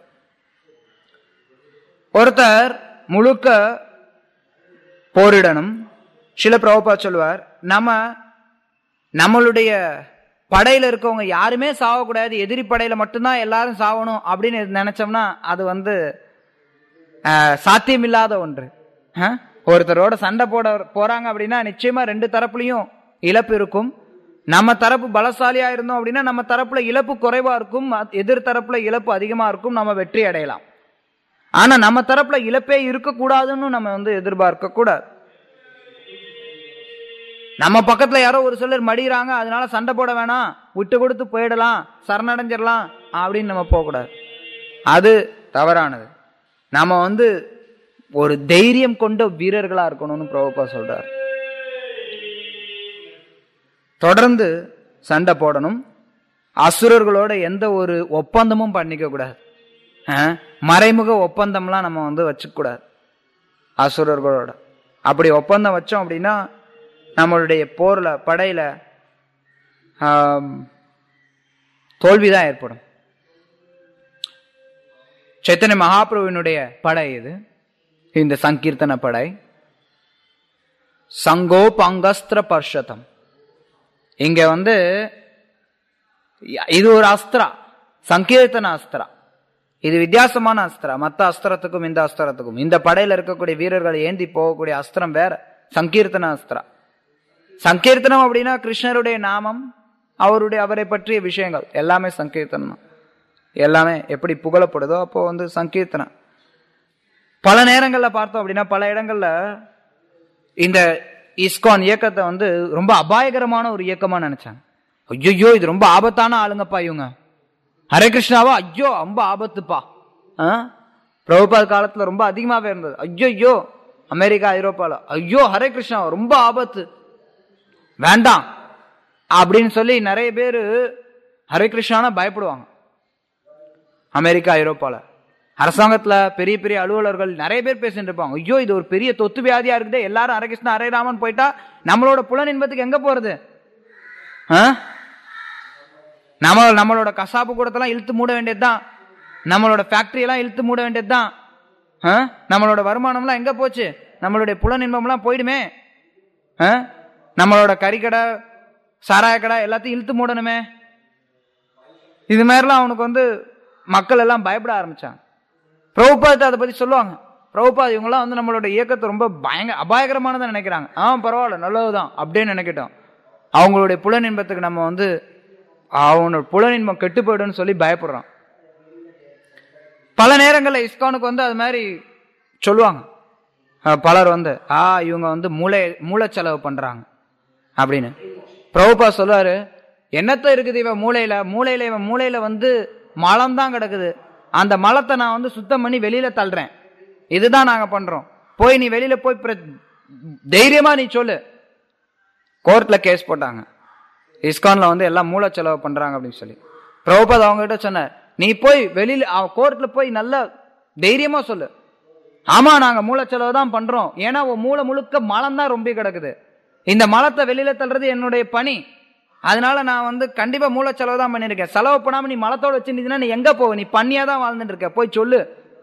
ஒருத்தர் முழுக்க போரிடணும் சில பிரபா சொல்லுவார் நம்ம நம்மளுடைய படையில இருக்கவங்க யாருமே சாவக்கூடாது எதிரி படையில மட்டும்தான் எல்லாரும் சாவணும் அப்படின்னு நினைச்சோம்னா அது வந்து ஆஹ், சாத்தியமில்லாத ஒன்று ஆஹ்? ஒருத்தரோட சண்டை போட போறாங்க அப்படின்னா நிச்சயமா ரெண்டு தரப்புலையும் இழப்பு இருக்கும் நம்ம தரப்பு பலசாலியா இருந்தோம் அப்படின்னா நம்ம தரப்புல இழப்பு குறைவா இருக்கும் அ- எதிர் தரப்புல இழப்பு அதிகமா இருக்கும் நம்ம வெற்றி அடையலாம் ஆனா நம்ம தரப்புல இழப்பே இருக்கக்கூடாதுன்னு நம்ம வந்து எதிர்பார்க்க கூடாது நம்ம பக்கத்துல யாரோ ஒரு சிலர் மடிகிறாங்க அதனால சண்டை போட வேணாம் விட்டு கொடுத்து போயிடலாம் சரணடைஞ்சிடலாம் அப்படின்னு நம்ம போகக்கூடாது அது தவறானது நம்ம வந்து ஒரு தைரியம் கொண்ட வீரர்களா இருக்கணும்னு பிரபுபா சொல்றார் தொடர்ந்து சண்டை போடணும் அசுரர்களோட எந்த ஒரு ஒப்பந்தமும் பண்ணிக்க கூடாது ஆஹ், மறைமுக ஒப்பந்தம்லாம் நம்ம வந்து வச்சுக்க கூடாது அசுரர்களோட அப்படி ஒப்பந்தம் வச்சோம் அப்படின்னா நம்மளுடைய போர்ல படையில ஆம், தோல்விதான் ஏற்படும் சைத்தன்ய மகாபிரபுவினுடைய படை இது இந்த சங்கீர்த்தன படை சங்கோபங்கஸ்திர பர்ஷதம் இங்க வந்து இது ஒரு அஸ்திரா சங்கீர்த்தன அஸ்திரா இது வித்தியாசமான அஸ்திரா மத்த அஸ்திரத்துக்கும் இந்த அஸ்திரத்துக்கும் இந்த படையில இருக்கக்கூடிய வீரர்கள் ஏந்தி போகக்கூடிய அஸ்திரம் வேற சங்கீர்த்தன அஸ்திரா சங்கீர்த்தனம் அப்படின்னா கிருஷ்ணருடைய நாமம் அவருடைய அவரை பற்றிய விஷயங்கள் எல்லாமே சங்கீர்த்தனம் தான். எல்லாமே எப்படி புகழப்படுதோ அப்போ வந்து சங்கீர்த்தனம் பல நேரங்கள்ல பார்த்தோம் அப்படின்னா பல இடங்கள்ல இந்த இஸ்கான் இயக்கத்தை வந்து ரொம்ப அபாயகரமான ஒரு இயக்கமா நினைச்சாங்க ஐயோ இது ரொம்ப ஆபத்தான ஆளுங்கப்பா இவங்க ஹரே கிருஷ்ணாவா ஐயோ ரொம்ப ஆபத்துப்பா ஆ? பிரபுபாத் காலத்துல ரொம்ப அதிகமாவே இருந்தது ஐயோ அமெரிக்கா ஐரோப்பால ஐயோ ஹரே கிருஷ்ணாவா ரொம்ப ஆபத்து வேண்டாம் அப்படின்னு சொல்லி நிறைய பேர் ஹரே கிருஷ்ணானா பயப்படுவாங்க அமெரிக்கா ஐரோப்பால அரசாங்கத்துல பெரிய பெரிய அலுவலர்கள் நிறைய பேர் பேசிட்டு இருப்பாங்க ஐயோ இது ஒரு பெரிய தொத்து வியாதியா இருக்குதே எல்லாரும் ஹரே கிருஷ்ணா ஹரே ராமன் போயிட்டா நம்மளோட புலன் இன்பத்துக்கு எங்க போறது ஆ? நம்ம நம்மளோட கசாப்பு கூடத்தெல்லாம் இழுத்து மூட வேண்டியதுதான் நம்மளோட ஃபேக்டரி எல்லாம் இழுத்து மூட வேண்டியதுதான் ஆ? நம்மளோட வருமானம்லாம் எங்க போச்சு நம்மளுடைய புலன் இன்பம்லாம் போயிடுமே ஆ? நம்மளோட கறிக்கடை சாராய கடை எல்லாத்தையும் இழுத்து மூடணுமே இது மாதிரிலாம் அவனுக்கு வந்து மக்கள் எல்லாம் பயப்பட ஆரம்பிச்சாங்க பிரபுபாத் அதை பத்தி சொல்லுவாங்க பிரபுபாத் இவங்கெல்லாம் வந்து நம்மளோட இயக்கத்தை ரொம்ப பயங்க அபாயகரமானதை நினைக்கிறாங்க ஆ பரவாயில்ல நல்லதுதான் அப்படின்னு நினைக்கட்டும் அவங்களுடைய புலன் இன்பத்துக்கு நம்ம வந்து அவனோட புலன் இன்பம் கெட்டு போயிடும்னு சொல்லி பயப்படுறோம் பல நேரங்களில் இஸ்கானுக்கு வந்து அது மாதிரி சொல்லுவாங்க அஹ் பலர் வந்து ஆ இவங்க வந்து மூளை மூளை செலவு பண்றாங்க அப்படின்னு பிரபுபா சொல்லுவாரு என்னத்த இருக்குது இவன் மூளையில மூளையில இவன் மூளையில வந்து மலம் தான் கிடக்குது அந்த மலத்தை நான் வந்து சுத்தம் பண்ணி வெளியில தள்ளுறேன் இதுதான் நாங்க பண்றோம் போய் நீ வெளியில போய் பிர- தைரியமா நீ சொல்லு கோர்ட்ல கேஸ் போட்டாங்க இஸ்கான்ல வந்து எல்லாம் மூளை செலவு பண்றாங்க அப்படின்னு சொல்லி பிரபுபாத் அவங்க கிட்ட சொன்னார் நீ போய் வெளியில கோர்ட்ல போய் நல்ல தைரியமா சொல்லு ஆமா நாங்க மூளை செலவு தான் பண்றோம் ஏன்னா உன் மூளை முழுக்க மலம் தான் ரொம்ப கிடக்குது இந்த மலத்தை வெளியில தள்ளுறது என்னுடைய பணி அதனால நான் வந்து கண்டிப்பா மூளை செலவு தான் பண்ணிருக்கேன் செலவு பண்ணாம நீ மலத்தோட வச்சிருந்தீங்கன்னா நீ எங்க போவ நீ பண்ணியா தான் வாழ்ந்துட்டு இருக்க போய் சொல்லு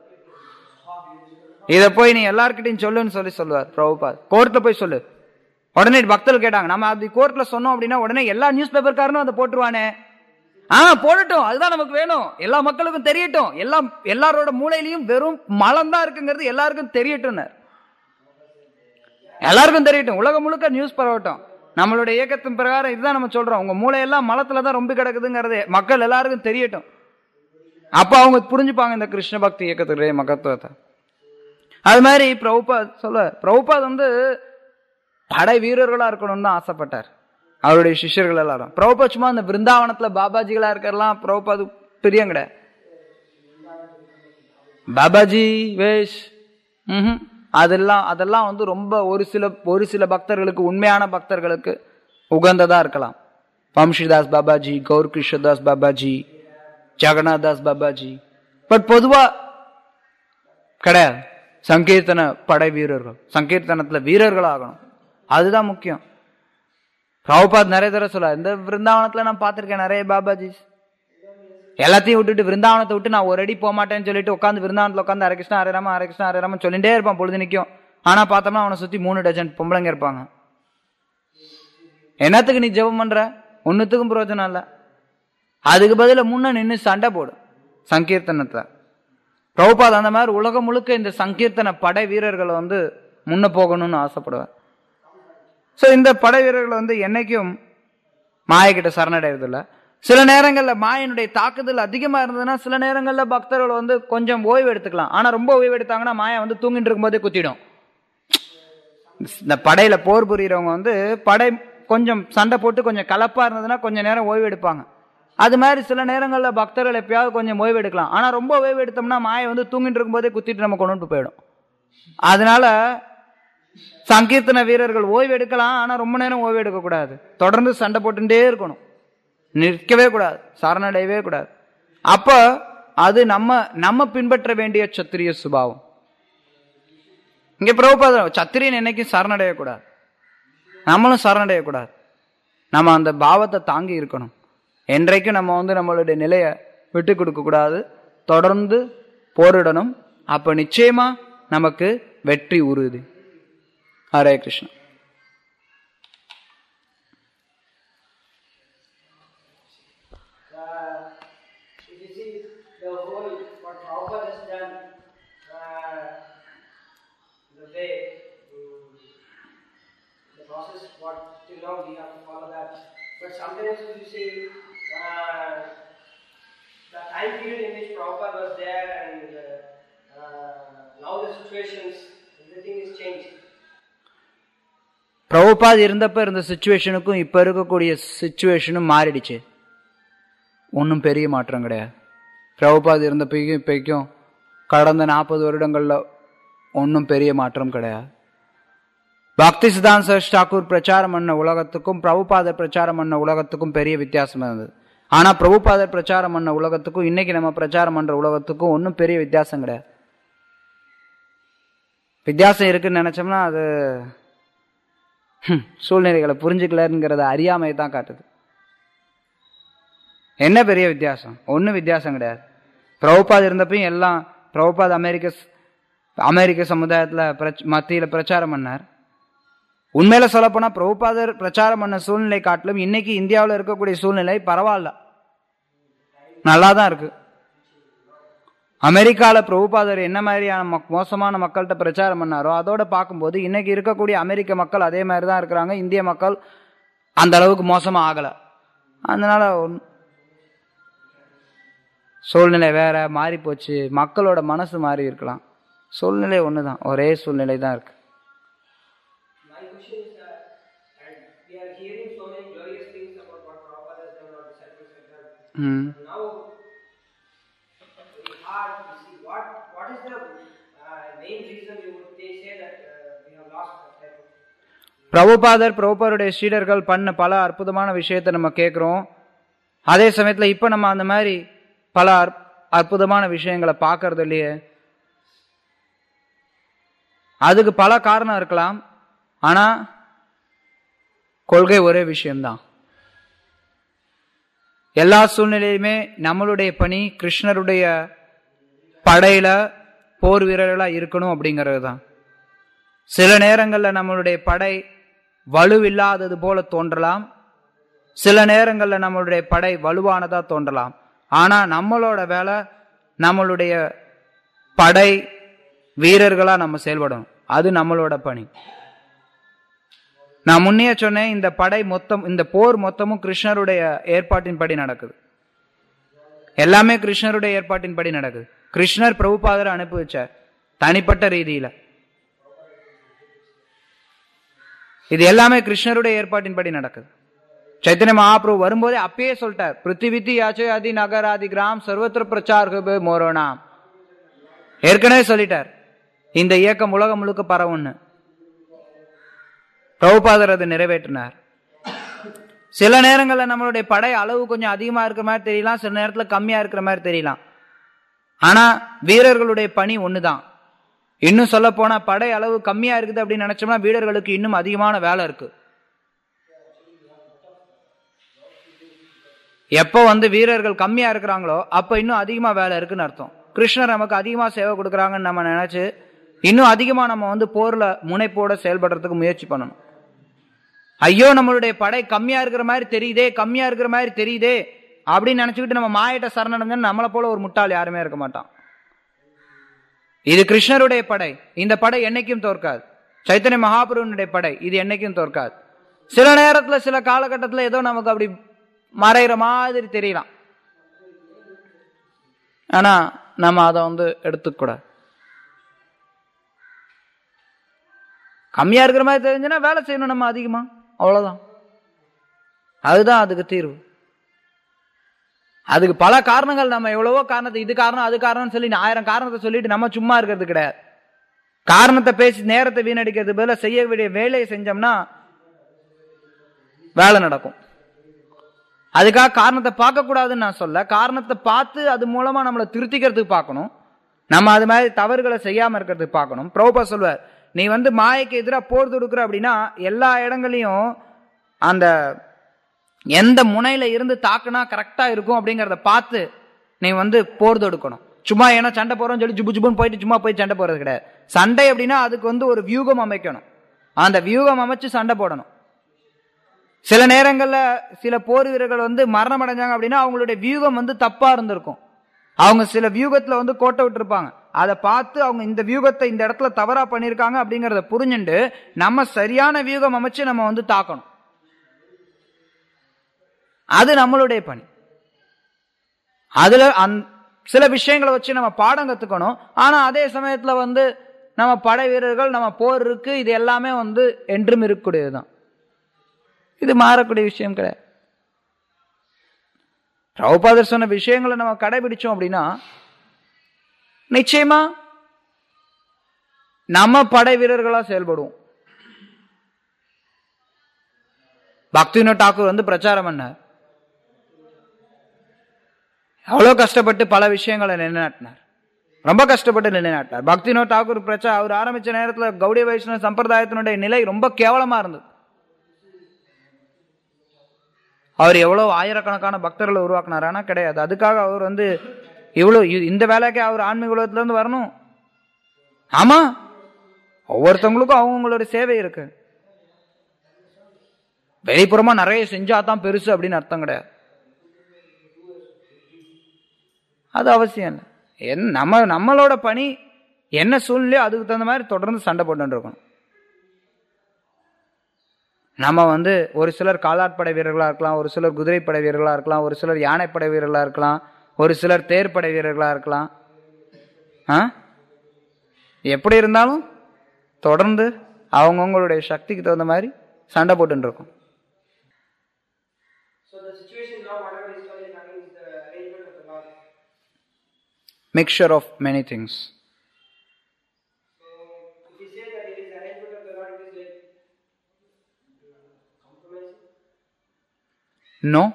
இத போய் நீ எல்லார்கிட்டையும் சொல்லுன்னு சொல்லி சொல்லுவார் பிரபுபாத் கோர்ட்ல போய் சொல்லு உடனே பக்தர்கள் கேட்டாங்க நம்ம அப்படி கோர்ட்ல சொன்னோம் அப்படின்னா உடனே எல்லா நியூஸ் பேப்பர்காரனும் அதை போட்டுருவானே ஆ போடட்டும் அதுதான் நமக்கு வேணும் எல்லா மக்களுக்கும் தெரியட்டும் எல்லாம் எல்லாரோட மூளையிலையும் வெறும் மலம் தான் இருக்குங்கிறது எல்லாருக்கும் தெரியட்டும் எல்லாருக்கும் தெரியட்டும் உலகம் முழுக்க நியூஸ் பரவட்டும் நம்மளுடைய இயக்கத்தின் பிரகாரம் இதுதான் நம்ம சொல்றோம் உங்க மூளையெல்லாம் மலத்துல தான் ரொம்ப கிடக்குதுங்கிறது மக்கள் எல்லாருக்கும் தெரியட்டும் அப்ப அவங்க புரிஞ்சுப்பாங்க இந்த கிருஷ்ண பக்தி இயக்கத்துடைய மகத்துவத்தை அது மாதிரி பிரபுபாத் சொல்ல பிரபுபாத் வந்து படை வீரர்களா இருக்கணும்னு தான் ஆசைப்பட்டார் அவருடைய சிஷ்யர்கள் எல்லாரும் பிரபுபாத் சும்மா இந்த பிருந்தாவனத்துல பாபாஜிகளா இருக்கிறலாம் பிரபுபாத் பிரியம் கிடையாது பாபாஜி வேஷ் ம்ஹும். அதெல்லாம் அதெல்லாம் வந்து ரொம்ப ஒரு சில ஒரு சில பக்தர்களுக்கு உண்மையான பக்தர்களுக்கு உகந்ததா இருக்கலாம் வம்ஷிதாஸ் பாபாஜி கௌர் கிருஷ்ணதாஸ் பாபாஜி ஜெகநாத் தாஸ் பாபாஜி பட் பொதுவா கிடையாது சங்கீர்த்தன படை வீரர்கள் சங்கீர்த்தனத்துல வீரர்கள் ஆகணும் அதுதான் முக்கியம் பிரபுபாத் நிறைய தடவை சொல்ல இந்த விருந்தாவனத்துல நான் பார்த்திருக்கேன் நிறைய பாபாஜி எல்லாத்தையும் விட்டுட்டு விருந்தாவனத்தை விட்டு நான் ஒரு அடி போக மாட்டேன்னு சொல்லிட்டு உட்காந்து விருந்தாவனத்துல உட்காந்து ஹரே கிருஷ்ணா ஹரே ராம ஹரே கிருஷ்ணா ஹரே ராமன் சொல்லிட்டே இருப்பான் பொழுது நிற்கும் ஆனா பார்த்தோம்னா அவனை சுத்தி மூணு டஜன் பொம்பளைங்க இருப்பாங்க என்னத்துக்கு நீ ஜெபம் பண்ற ஒன்னுத்துக்கும் பிரயோஜனம் இல்ல அதுக்கு பதிலா முன்ன நின்னு சண்டை போடு சங்கீர்த்தனத்தை பிரபுபாத் அந்த மாதிரி உலகம் முழுக்க இந்த சங்கீர்த்தன படை வீரர்களை வந்து முன்ன போகணும்னு ஆசைப்படுவார் சோ இந்த படை வீரர்கள் வந்து என்னைக்கும் மாயக்கிட்ட சரணடைவதில்ல சில நேரங்கள்ல மாயனுடைய தாக்குதல் அதிகமா இருந்ததுன்னா சில நேரங்கள்ல பக்தர்கள் வந்து கொஞ்சம் ஓய்வு எடுத்துக்கலாம் ஆனா ரொம்ப ஓய்வு எடுத்தாங்கன்னா மாயா வந்து தூங்கிட்டு இருக்கும்போதே குத்திடும் இந்த படையில போர் புரியறவங்க வந்து படை கொஞ்சம் சண்டை போட்டு கொஞ்சம் கலப்பா இருந்ததுன்னா கொஞ்சம் நேரம் ஓய்வு எடுப்பாங்க அது மாதிரி சில நேரங்கள்ல பக்தர்கள் எப்பயாவது கொஞ்சம் ஓய்வு எடுக்கலாம் ஆனா ரொம்ப ஓய்வு எடுத்தோம்னா மாயை வந்து தூங்கிட்டு இருக்கும்போதே குத்திட்டு நம்ம கொண்டு போயிடும் அதனால சங்கீர்த்தன வீரர்கள் ஓய்வு எடுக்கலாம் ஆனா ரொம்ப நேரம் ஓய்வு எடுக்க கூடாது தொடர்ந்து சண்டை போட்டுட்டே இருக்கணும் நிற்கவே கூடாது சரணடையவே கூடாது அப்ப அது நம்ம நம்ம பின்பற்ற வேண்டிய சத்திரிய சுபாவம் இங்க பிரபுபாத சத்திரியன் என்னைக்கும் சரணடையக்கூடாது நம்மளும் சரணடையக்கூடாது நம்ம அந்த பாவத்தை தாங்கி இருக்கணும் என்றைக்கும் நம்ம வந்து நம்மளுடைய நிலையை விட்டு கொடுக்க கூடாது தொடர்ந்து போரிடணும் அப்ப நிச்சயமா நமக்கு வெற்றி உறுதி Hare Krishna uh, if you see the whole what Prabhupada has done, uh, the way, um, the process, what till now we have to follow that. But sometimes you see uh, the time period in which Prabhupada was there and uh, uh, now the situations, everything is changed. Prabhupad இருந்தப்ப இருந்த சுச்சுவேஷனுக்கும் இப்ப இருக்கக்கூடிய சுச்சுவேஷனும் மாறிடுச்சு ஒன்றும் பெரிய மாற்றம் கிடையாது பிரபுபாத் இருந்தப்பைக்கும் இப்பைக்கும் கடந்த நாற்பது வருடங்கள்ல ஒன்றும் பெரிய மாற்றம் கிடையாது பக்தி சித்தாந்த சரஸ் டாக்கூர் பிரச்சாரம் பண்ண உலகத்துக்கும் பிரபுபாதர் பிரச்சாரம் பண்ண உலகத்துக்கும் பெரிய வித்தியாசம் இருந்தது ஆனா பிரபுபாதர் பிரச்சாரம் பண்ண உலகத்துக்கும் இன்னைக்கு நம்ம பிரச்சாரம் பண்ற உலகத்துக்கும் ஒன்றும் பெரிய வித்தியாசம் கிடையாது வித்தியாசம் இருக்குன்னு நினைச்சோம்னா அது ஹம், சூழ்நிலைகளை புரிஞ்சுக்கலங்கிறத அறியாமை தான் காட்டுது என்ன பெரிய வித்தியாசம் ஒன்றும் வித்தியாசம் கிடையாது பிரபுபாத் இருந்தப்பையும் எல்லாம் பிரபுபாத் அமெரிக்க அமெரிக்க சமுதாயத்துல பிரச்- மத்தியில பிரச்சாரம் பண்ணார் உண்மையில சொல்லப் போனா பிரபுபாதர் பிரச்சாரம் பண்ண சூழ்நிலை காட்டிலும் இன்னைக்கு இந்தியாவில் இருக்கக்கூடிய சூழ்நிலை பரவாயில்ல நல்லா தான் இருக்கு அமெரிக்கால பிரபுபாதர் என்ன மாதிரியான மக்- மோசமான மக்கள்கிட்ட பிரச்சாரம் பண்ணாரோ அதோட பார்க்கும்போது இன்னைக்கு இருக்கக்கூடிய அமெரிக்க மக்கள் அதே மாதிரி தான் இருக்கிறாங்க இந்திய மக்கள் அந்த அளவுக்கு மோசமா ஆகல அதனால ஒன்- சூழ்நிலை வேற மாறி போச்சு மக்களோட மனசு மாறி இருக்கலாம் சூழ்நிலை ஒண்ணுதான் ஒரே சூழ்நிலை தான் இருக்கு My question is that, and we are hearing so many glorious things about what Prabhupada has done or disciples have done. ம். Now, very hard to see what what is the uh, main reason you would they say that uh, we have lost that type of பிரபுபாதர் பிரபுபாருடைய சீடர்கள் பண்ண பல அற்புதமான விஷயத்தை நம்ம கேட்குறோம் அதே சமயத்துல இப்ப நம்ம அந்த மாதிரி பல அற்- அற்புதமான விஷயங்களை பார்க்கறது இல்லையே அதுக்கு பல காரணம் இருக்கலாம் ஆனா கொள்கை ஒரே விஷயம்தான் எல்லா சூழ்நிலையுமே நம்மளுடைய பணி கிருஷ்ணருடைய படையில போர் வீரர்களா இருக்கணும் அப்படிங்கிறது தான் சில நேரங்கள்ல நம்மளுடைய படை வலுவில்லாதது போல தோன்றலாம் சில நேரங்கள்ல நம்மளுடைய படை வலுவானதா தோன்றலாம் ஆனா நம்மளோட வேலை நம்மளுடைய படை வீரர்களா நம்ம செயல்படணும் அது நம்மளோட பணி நான் முன்னே சொன்னேன் இந்த படை மொத்தம் இந்த போர் மொத்தமும் கிருஷ்ணருடைய ஏற்பாட்டின்படி நடக்குது எல்லாமே கிருஷ்ணருடைய ஏற்பாட்டின்படி நடக்குது கிருஷ்ணர் பிரபுபாதரை அனுப்பி வச்சார் தனிப்பட்ட ரீதியில இது எல்லாமே கிருஷ்ணருடைய ஏற்பாட்டின்படி நடக்குது சைத்தன்ய மகாபிரபு வரும்போதே அப்பயே சொல்லிட்டார் பிருத்திவித்தி யாச்சை அதி நகர் ஆதி கிராம் சர்வத்திர பிரச்சார் மோரோனாம் ஏற்கனவே சொல்லிட்டார் இந்த இயக்கம் உலகம் முழுக்க பரவும்னு பிரபுபாதர் அதை நிறைவேற்றினார் சில நேரங்கள்ல நம்மளுடைய படை அளவு கொஞ்சம் அதிகமா இருக்கிற மாதிரி தெரியலாம் சில நேரத்துல கம்மியா இருக்கிற மாதிரி தெரியலாம் ஆனா வீரர்களுடைய பணி ஒண்ணுதான் இன்னும் சொல்ல போனா படை அளவு கம்மியா இருக்குது அப்படின்னு நினைச்சோம்னா வீரர்களுக்கு இன்னும் அதிகமான வேலை இருக்கு எப்போ வந்து வீரர்கள் கம்மியா இருக்கிறாங்களோ அப்ப இன்னும் அதிகமா வேலை இருக்குன்னு அர்த்தம் கிருஷ்ணர் நமக்கு அதிகமா சேவை கொடுக்குறாங்கன்னு நம்ம நினைச்சு இன்னும் அதிகமா நம்ம வந்து போர்ல முனைப்போட செயல்படுறதுக்கு முயற்சி பண்ணணும் ஐயோ நம்மளுடைய படை கம்மியா இருக்கிற மாதிரி தெரியுதே கம்மியா இருக்கிற மாதிரி தெரியுதே அப்படின்னு நினைச்சுக்கிட்டு நம்ம மாயிட்ட சரணடைஞ்சா நம்மளை போல ஒரு முட்டாள் யாருமே இருக்க மாட்டான் இது கிருஷ்ணருடைய படை இந்த படை என்னைக்கும் தோற்காது சைத்தன்ய மகாபுருவனுடைய படை இது என்னைக்கும் தோற்காது சில நேரத்துல சில காலகட்டத்துல ஏதோ நமக்கு அப்படி மறைகிற மாதிரி தெரியலாம் ஆனா நம்ம அதை வந்து எடுத்துக்கூடாது கம்மியா இருக்கிற மாதிரி தெரிஞ்சுன்னா வேலை செய்யணும் நம்ம அதிகமா அவ்வளவுதான் அதுதான் அதுக்கு தீர்வு அதுக்கு பல காரணங்கள் நம்ம எவ்வளவோ காரணத்தை இது காரணம் அது காரணம்னு சொல்லி ஆயிரம் காரணத்தை சொல்லிட்டு நம்ம சும்மா இருக்கிறது கிடையாது காரணத்தை பேசி நேரத்தை வீணடிக்கிறது பதிலா செய்ய வேண்டிய வேலையை செஞ்சோம்னா வேலை நடக்கும் அதுக்காக காரணத்தை பார்க்க கூடாதுன்னு நான் சொல்ல காரணத்தை பார்த்து அது மூலமா நம்மளை திருத்திக்கிறதுக்கு பார்க்கணும் நம்ம அது மாதிரி தவறுகளை செய்யாம இருக்கிறதுக்கு பார்க்கணும் பிரபுபா சொல்வார் நீ வந்து மாயைக்கு எதிராக போர் தொடுக்கிற அப்படின்னா எல்லா இடங்களையும் அந்த எந்த முனையில இருந்து தாக்குனா கரெக்டா இருக்கும் அப்படிங்கறத பார்த்து நீ வந்து போர் தொடுக்கணும் சும்மா ஏன்னா சண்டை போறோம்னு சொல்லி ஜுபு ஜுபுன்னு போயிட்டு சும்மா போய் சண்டை போறது கிடையாது சண்டை அப்படின்னா அதுக்கு வந்து ஒரு வியூகம் அமைக்கணும் அந்த வியூகம் அமைச்சு சண்டை போடணும் சில நேரங்கள்ல சில போர் வீரர்கள் வந்து மரணம் அடைஞ்சாங்க அப்படின்னா அவங்களுடைய வியூகம் வந்து தப்பா இருந்திருக்கும் அவங்க சில வியூகத்துல வந்து கோட்டை விட்டுருப்பாங்க அதை பார்த்து அவங்க இந்த வியூகத்தை இந்த இடத்துல தவறா பண்ணியிருக்காங்க அப்படிங்கறத புரிஞ்சுண்டு நம்ம சரியான வியூகம் அமைச்சு நம்ம வந்து தாக்கணும் அது நம்மளுடைய பணி அதுல அந் சில விஷயங்களை வச்சு நம்ம பாடம் கத்துக்கணும் ஆனா அதே சமயத்துல வந்து நம்ம படை வீரர்கள் நம்ம போர் இருக்கு இது எல்லாமே வந்து என்றும் இருக்கக்கூடியதுதான் இது மாறக்கூடிய விஷயம் கிடையாது பிரபுபாதர் சொன்ன விஷயங்களை நம்ம கடைபிடிச்சோம் அப்படின்னா நிச்சயமா நம்ம படை வீரர்களா செயல்படுவோம் பக்திவினோத் டாக்கூர் வந்து பிரச்சாரம் பண்ணார் எவ்வளவு கஷ்டப்பட்டு பல விஷயங்களை நிலைநாட்டினார் ரொம்ப கஷ்டப்பட்டு நிலைநாட்டினார் பக்திவினோத் டாக்கூர் பிரச்சா அவர் ஆரம்பிச்ச நேரத்துல கௌடிய வைஷ்ணவ சம்பிரதாயத்தினுடைய நிலை ரொம்ப கேவலமா இருந்தது அவர் எவ்வளவு ஆயிரக்கணக்கான பக்தர்களை உருவாக்குனார் ஆனா கிடையாது அதுக்காக அவர் வந்து இவ்வளவு இ- இந்த வேலைக்கு அவர் ஆன்மீக உலகத்துல இருந்து வரணும் ஆமா ஒவ்வொருத்தவங்களுக்கும் அவங்களோட சேவை இருக்கு வெளிப்புறமா நிறைய செஞ்சாதான் பெருசு அப்படின்னு அர்த்தம் கிடையாது அது அவசியம் இல்லை என் நம்ம நம்மளோட பணி என்ன சூழ்நிலையோ அதுக்கு தகுந்த மாதிரி தொடர்ந்து சண்டை போட்டு இருக்கணும் நம்ம வந்து ஒரு சிலர் காலாட்படை வீரர்களா இருக்கலாம் ஒரு சிலர் குதிரைப்படை வீரர்களா இருக்கலாம் ஒரு சிலர் யானைப்படை வீரர்களா இருக்கலாம் ஒரு சிலர் தேர்ப்படை வீரர்களா இருக்கலாம் ஆ எப்படி இருந்தாலும் தொடர்ந்து அவங்கவுங்களுடைய சக்திக்கு தகுந்த மாதிரி சண்டை போட்டுட்டு இருக்கோம் So the situation now, whatever is is having is the arrangement of the Lord. mixture of many things So if you say that it is arrangement of the Lord, it is like uh, compromising. No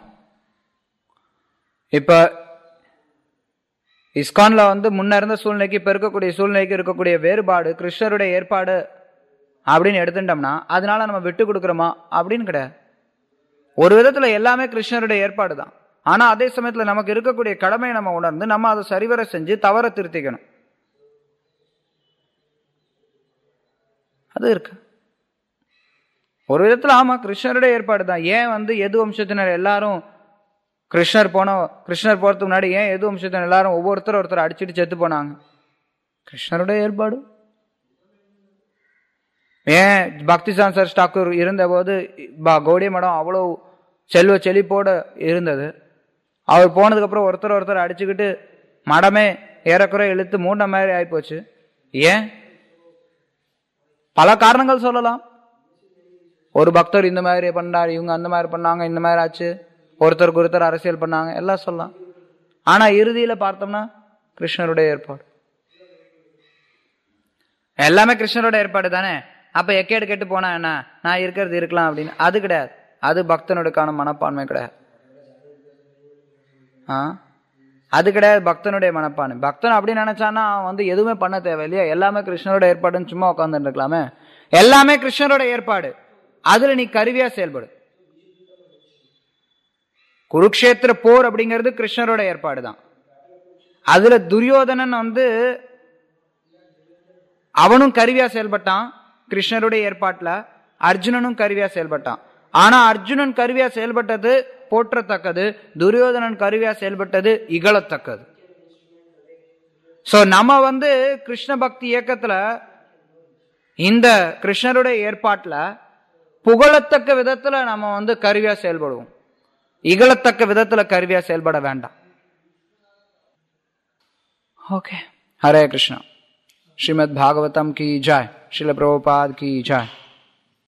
இப்ப இஸ்கான்ல வந்து முன்ன இருந்த சூழ்நிலைக்கு இப்ப இருக்கக்கூடிய சூழ்நிலைக்கு இருக்கக்கூடிய வேறுபாடு கிருஷ்ணருடைய ஏற்பாடு அப்படின்னு எடுத்துட்டோம்னா அதனால நம்ம விட்டு கொடுக்குறோமா அப்படின்னு கிடையாது ஒரு விதத்துல எல்லாமே கிருஷ்ணருடைய ஏற்பாடு தான் ஆனா அதே சமயத்துல நமக்கு இருக்கக்கூடிய கடமையை நம்ம உணர்ந்து நம்ம அதை சரிவர செஞ்சு தவற திருத்திக்கணும் அது இருக்கு ஒரு விதத்துல ஆமா கிருஷ்ணருடைய ஏற்பாடு தான் ஏன் வந்து எது வம்சத்தினர் எல்லாரும் கிருஷ்ணர் போன கிருஷ்ணர் போறதுக்கு முன்னாடி ஏன் எது வம்சத்தினர் எல்லாரும் ஒவ்வொருத்தர் ஒருத்தர் அடிச்சிட்டு செத்து போனாங்க கிருஷ்ணருடைய ஏற்பாடு ஏன் பக்தி சான்சர் டாக்கூர் இருந்தபோது ப- கௌடிய மடம் அவ்வளோ செல்வ செழிப்போட இருந்தது அவர் போனதுக்கு அப்புறம் ஒருத்தர் ஒருத்தர் அடிச்சுக்கிட்டு மடமே ஏறக்குறை இழுத்து மூண மாதிரி ஆயிப்போச்சு ஏன் பல காரணங்கள் சொல்லலாம் ஒரு பக்தர் இந்த மாதிரி பண்ணாரு இவங்க அந்த மாதிரி பண்ணாங்க இந்த மாதிரி ஆச்சு ஒருத்தருக்கு ஒருத்தர் அரசியல் பண்ணாங்க எல்லாம் சொல்லலாம் ஆனா இறுதியில பார்த்தோம்னா கிருஷ்ணருடைய ஏற்பாடு எல்லாமே கிருஷ்ணரோட ஏற்பாடு தானே அப்ப எக்கேடு கெட்டு போனா என்ன நான் இருக்கிறது இருக்கலாம் அப்படின்னு அது கிடையாது அது பக்தனுடையக்கான மனப்பான்மை கிடையாது ஆ அது கிடையாது பக்தனுடைய மனப்பான்மை பக்தன் அப்படி நினைச்சானா அவன் வந்து எதுவுமே பண்ண தேவை இல்லையா எல்லாமே கிருஷ்ணரோட ஏற்பாடுன்னு சும்மா உட்காந்துட்டு இருக்கலாமே எல்லாமே கிருஷ்ணரோட ஏற்பாடு அதுல நீ கருவியா செயல்படு குருக்ஷேத்திர போர் அப்படிங்கிறது கிருஷ்ணரோட ஏற்பாடு தான் அதுல துரியோதனன் வந்து அவனும் கருவியா செயல்பட்டான் கிருஷ்ணருடைய ஏற்பாட்டுல அர்ஜுனனும் கருவியா செயல்பட்டான் ஆனா அர்ஜுனன் கருவியா செயல்பட்டது போற்றத்தக்கது துரியோதனன் கருவியா செயல்பட்டது இகழத்தக்கது சோ நம்ம வந்து கிருஷ்ண பக்தி இயக்கத்துல இந்த கிருஷ்ணருடைய ஏற்பாட்டுல புகழத்தக்க விதத்துல நம்ம வந்து கருவியா செயல்படுவோம் இகழத்தக்க விதத்துல கருவியா செயல்பட வேண்டாம் ஓகே ஹரே கிருஷ்ணா श्रीमद् भागवतम की जय शिल प्रभुपाद की जय